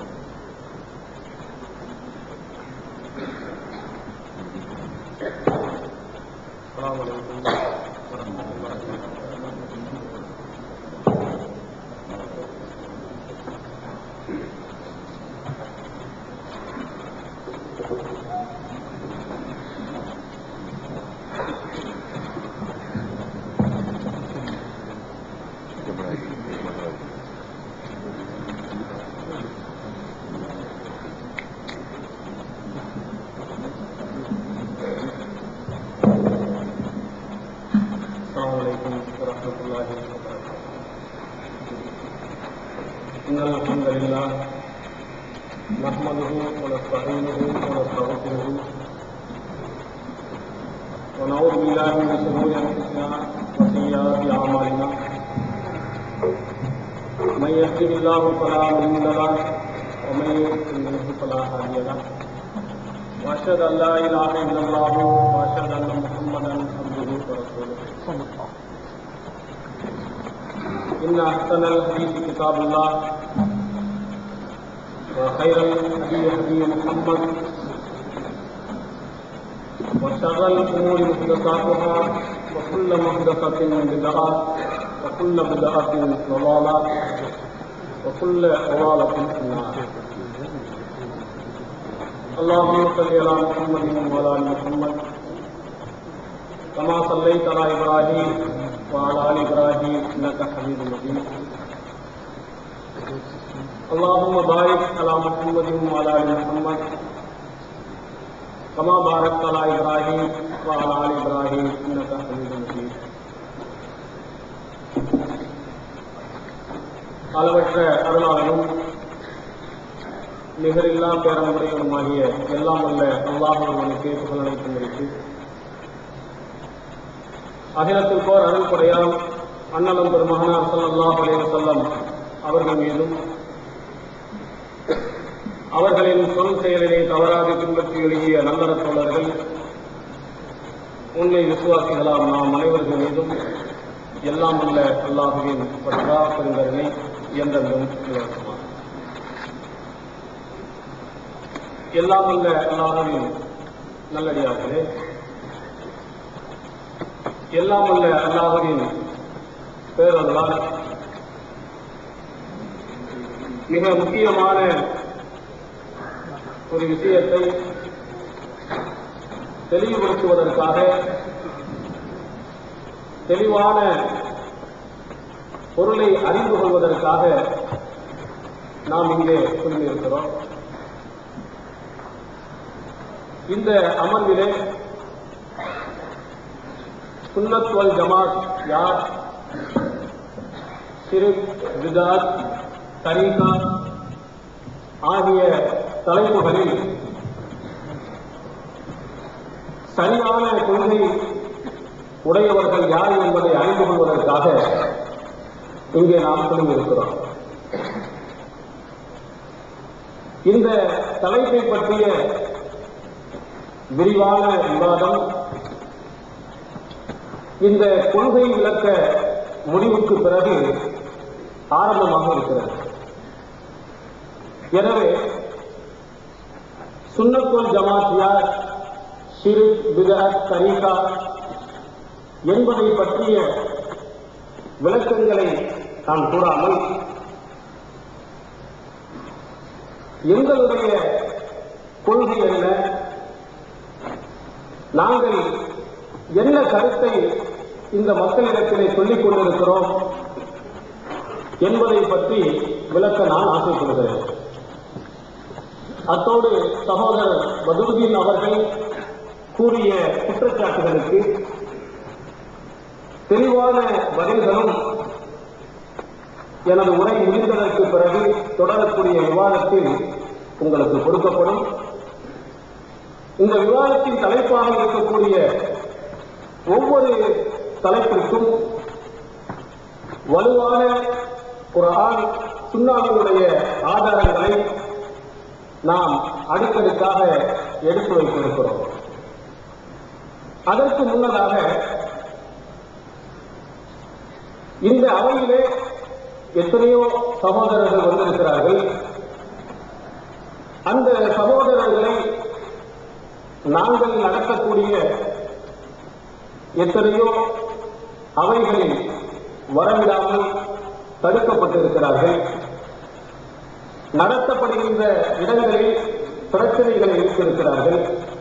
السلام عليكم ورحمة الله وبركاته إن الحمد لله نحمده ونستعينه ونستغفره ونعوذ بالله من شرور أنفسنا وسيئات أعمالنا من يهده الله فلا مضل له ومن يضلل فلا هادي له وأشهد أن لا إله إلا الله وأشهد أن محمدا عبده ورسوله إن أحسن الحديث كتاب الله وخير الهدي هدي محمد وشر الأمور محدثاتها وكل محدثة بدعة وكل بدعة ضلالة وكل ضلالة في النار اللهم صل على محمد وعلى ال محمد كما صليت على ابراهيم وعلى ال ابراهيم انك حميد مجيد اللهم بارك على محمد وعلى ال محمد كما باركت على ابراهيم وعلى ال ابراهيم انك حميد مجيد அளவற்ற அருளாளனும் நிகரில்லா பேரமுடையவனுமாகிய எல்லாம் வல்ல அல்லாஹுவனுக்கு புகழனைத்தும் இருக்கு அகிலத்திற்கோர் அருள் கொடையால் அண்ணலம் பெருமகனார் ஸல்லல்லாஹு அலைஹி வஸல்லம் அவர்கள் மீதும் அவர்களின் சொல் செயலினை தவறாக பின்பற்றி எழுதிய நல்லற தோழர்கள் உண்மை விசுவாசிகளாம் நாம் அனைவர்கள் மீதும் எல்லாம் அல்ல அல்லாஹுவின் பற்றா பெருங்கருணை என்றென்றும் இலவசமாக எல்லாம் உள்ள அல்லாஹுவின் நல்லடியார்களே எல்லாம் உள்ள அல்லாஹுவின் பேரல்லால் மிக முக்கியமான ஒரு விஷயத்தை தெளிவுபடுத்துவதற்காக தெளிவான பொருளை அறிந்து கொள்வதற்காக நாம் இங்கே குழுமியிருக்கிறோம் இந்த அமர்விலே சுன்னத் வல் ஜமாத் யார் சிறுக் விதாத் தரீகா ஆகிய தலைப்புகளில் சரியான கொள்கை உடையவர்கள் யார் என்பதை அறிந்து கொள்வதற்காக இங்கே நாம் குழுமியிருக்கிறோம் இந்த தலைப்பை பற்றிய விரிவான விவாதம் இந்த கொள்கை விளக்க முடிவுக்கு பிறகு ஆரம்பமாக இருக்கிறது எனவே சுன்னத்துல் ஜமாத்தியார் ஷிரு பிதத் தரீகா என்பதை பற்றிய விளக்கங்களை நான் கூறாமல் எங்களுடைய கொள்கை என்ன நாங்கள் என்ன கருத்தை இந்த மக்களிடத்திலே சொல்லிக் கொண்டிருக்கிறோம் என்பதை பற்றி விளக்க நான் ஆசைப்படுகிறேன் அத்தோடு சகோதரர் பதுருதீன் அவர்கள் கூறிய குற்றச்சாட்டுகளுக்கு தெளிவான பதில்களும் எனது உரை முடிந்ததற்கு பிறகு தொடரக்கூடிய விவாதத்தில் உங்களுக்கு கொடுக்கப்படும் இந்த விவாதத்தின் தலைப்பாக இருக்கக்கூடிய ஒவ்வொரு தலைப்பிற்கும் வலுவான குரான் சுண்ணாவினுடைய ஆதாரங்களை நாம் அடுக்கடுக்காக எடுத்து வைத்திருக்கிறோம் அதற்கு முன்னதாக இந்த அவையிலே எத்தனையோ சகோதரர்கள் வந்திருக்கிறார்கள் அந்த சகோதரர்களை நாங்கள் நடத்தக்கூடிய எத்தனையோ அவைகளில் வரவிடாமல் தடுக்கப்பட்டிருக்கிறார்கள் நடத்தப்படுகின்ற இடங்களில் பிரச்சனைகளை வைத்திருக்கிறார்கள்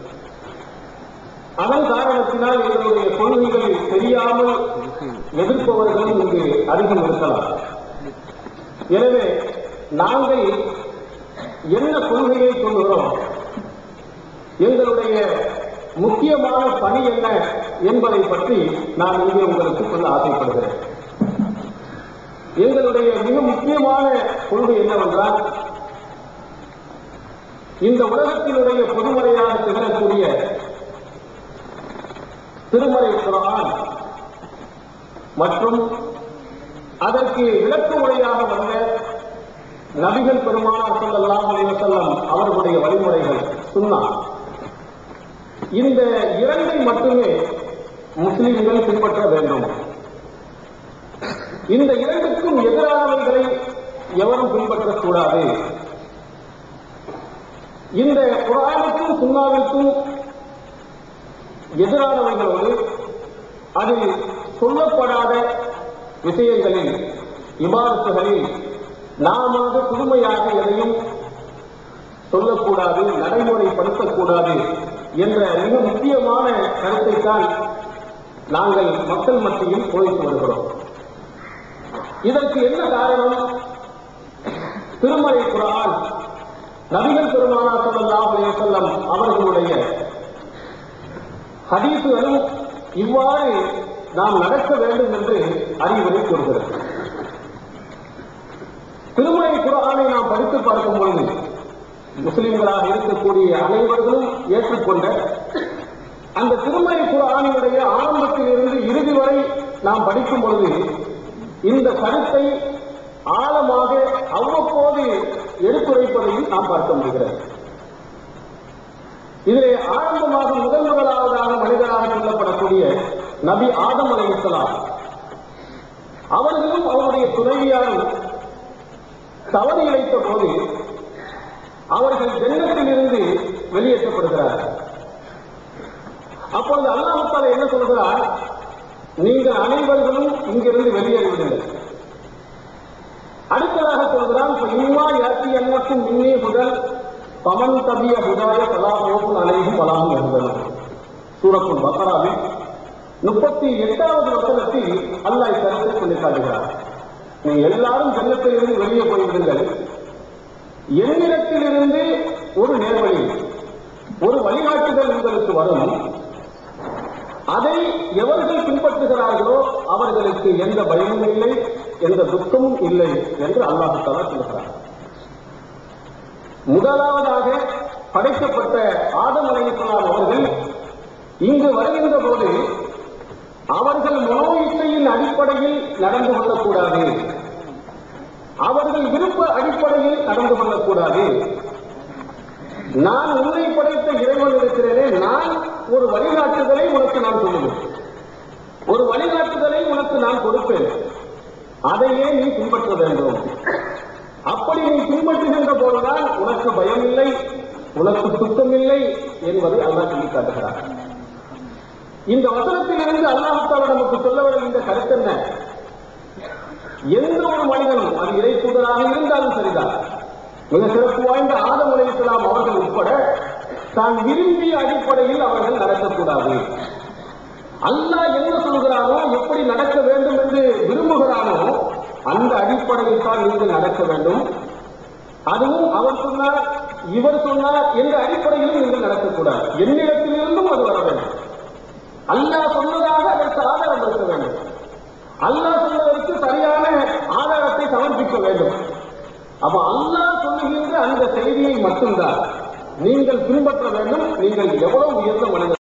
அதன் காரணத்தினால் எங்களுடைய கொள்கைகள் தெரியாமல் எதிர்ப்பவர்களும் இங்கு அதிகம் இருக்கலாம் எனவே நாங்கள் என்ன கொள்கையை சொல்கிறோம் எங்களுடைய முக்கியமான பணி என்ன என்பதை பற்றி நான் இங்கே உங்களுக்கு சொல்ல ஆசைப்படுகிறேன் எங்களுடைய மிக முக்கியமான கொள்கை என்னவென்றால் இந்த உலகத்தினுடைய பொதுமறையாக திகழக்கூடிய திருமறை குரான் மற்றும் அதற்கு விளக்க உரையாக வந்த நபிகள் பெருமானார் ஸல்லல்லாஹு அலைஹி வஸல்லம் அவர்களுடைய வழிமுறைகள் சுன்னா இந்த இரண்டை மட்டுமே முஸ்லிம்கள் பின்பற்ற வேண்டும் இந்த இரண்டுக்கும் எதிரானவைகளை எவரும் பின்பற்றக்கூடாது இந்த குரானுக்கும் சுண்ணாவிற்கும் எதிரானவைகளோடு அது சொல்லப்படாத விஷயங்களில் இபாரத்துகளில் நாம புதுமையாக எதையும் சொல்லக்கூடாது நடைமுறைப்படுத்தக்கூடாது என்ற மிக முக்கியமான கருத்தை தான் நாங்கள் மக்கள் மத்தியில் போதித்து வருகிறோம் இதற்கு என்ன காரணம் திருமறை குரான் நபிகள் பெருமானா ஸல்லல்லாஹு அலைஹி வஸல்லம் அவர்களுடைய ஹதீசுகளும் இவ்வாறு நாம் நடக்க வேண்டும் என்று அறிவுரை கூறுகிறது திருமறை குரானை நாம் படித்து பார்க்கும் பொழுது முஸ்லிம்களாக இருக்கக்கூடிய அனைவர்களும் ஏற்றுக்கொண்ட அந்த திருமறை குரானினுடைய ஆரம்பத்திலிருந்து இறுதி வரை நாம் படிக்கும் பொழுது இந்த கருத்தை ஆழமாக அவ்வப்போது எடுத்துரைப்பதையும் நாம் பார்க்க முடிகிறது இதிலே ஆரம்பமாக முதல் முதலாவதாக மனிதராக சொல்லப்படக்கூடிய நபி ஆதம் அலைஹிஸ்ஸலாம் அவர்களும் அவருடைய துணைவியாரும் தவறு இழைத்த போது அவர்கள் ஜன்னத்திலிருந்து வெளியேற்றப்படுகிறார்கள் அப்பொழுது அல்லாஹால என்ன சொல்கிறார் நீங்கள் அனைவர்களும் இங்கிருந்து வெளியேறிவிடுங்கள் அடுத்ததாக சொல்கிறான் இம்மா யாத்தி எண்ணக்கும் மின்னே முதல் பமன் தபிய புதாய கலாபோக்கும் அனைகும் பலாமும் இருந்தனர் சூரத்துல் பக்கராவில் முப்பத்தி எட்டாவது வசனத்தில் அல்லாஹ் கருத்தை சொல்லி காட்டுகிறார் நீ எல்லாரும் ஜன்னத்திலிருந்து வெளியே போய்விடுங்கள் என்னிடத்திலிருந்து ஒரு நேர்வழி ஒரு வழிகாட்டுதல் உங்களுக்கு வரும் அதை எவர்கள் பின்பற்றுகிறார்களோ அவர்களுக்கு எந்த பயமும் இல்லை எந்த துக்கமும் இல்லை என்று அல்லாஹு தாலா சொல்கிறார் முதலாவதாக படைக்கப்பட்ட ஆதம் அலைஹிஸ்ஸலாம் அவர்கள் இங்கு வருகின்ற போது அவர்கள் மனோ இச்சையின் அடிப்படையில் நடந்து கொள்ளக்கூடாது அவர்கள் விருப்ப அடிப்படையில் நடந்து கொள்ளக்கூடாது நான் உன்னை படைத்த இறைவன் இருக்கிறேனே நான் ஒரு வழிகாட்டுதலை உனக்கு நான் சொல்லுவேன் ஒரு வழிகாட்டுதலை உனக்கு நான் கொடுப்பேன் அதையே நீ பின்பற்ற வேண்டும் அப்படி நீ பின்பற்றுகின்ற போதுதான் உனக்கு பயம் இல்லை உனக்கு துக்கம் இல்லை என்பதை அல்லாஹ் சொல்லி காட்டுகிறார் இந்த வசனத்திலிருந்து அல்லாஹால நமக்கு சொல்ல வரும் இந்த கருத்து என்ன எந்த ஒரு மனிதனும் அது இறை தூதராக இருந்தாலும் சரிதான் மிக சிறப்பு வாய்ந்த ஆதம் அலைஹிஸ்ஸலாம் அவர்கள் உட்பட தான் விரும்பிய அடிப்படையில் அவர்கள் நடக்கக்கூடாது அல்லாஹ் என்ன சொல்கிறானோ எப்படி நடக்க வேண்டும் என்று விரும்புகிறானோ அந்த அடிப்படையில் தான் நீங்கள் நடக்க வேண்டும் அதுவும் அவர் சொன்னார் இவர் சொன்னார் என்ற அடிப்படையிலும் நீங்கள் நடக்கக்கூடாது என்னிடத்திலிருந்தும் அது வர வேண்டும் அல்லாஹ் சொன்னதாக அதற்கு ஆதாரம் இருக்க வேண்டும் அல்லாஹ் சொன்னதற்கு சரியான ஆதாரத்தை சமர்ப்பிக்க வேண்டும் அப்ப அல்லாஹ் சொல்லுகின்ற அந்த செய்தியை மட்டும்தான் நீங்கள் பின்பற்ற வேண்டும் நீங்கள் எவ்வளவு உயர்ந்த மனிதர்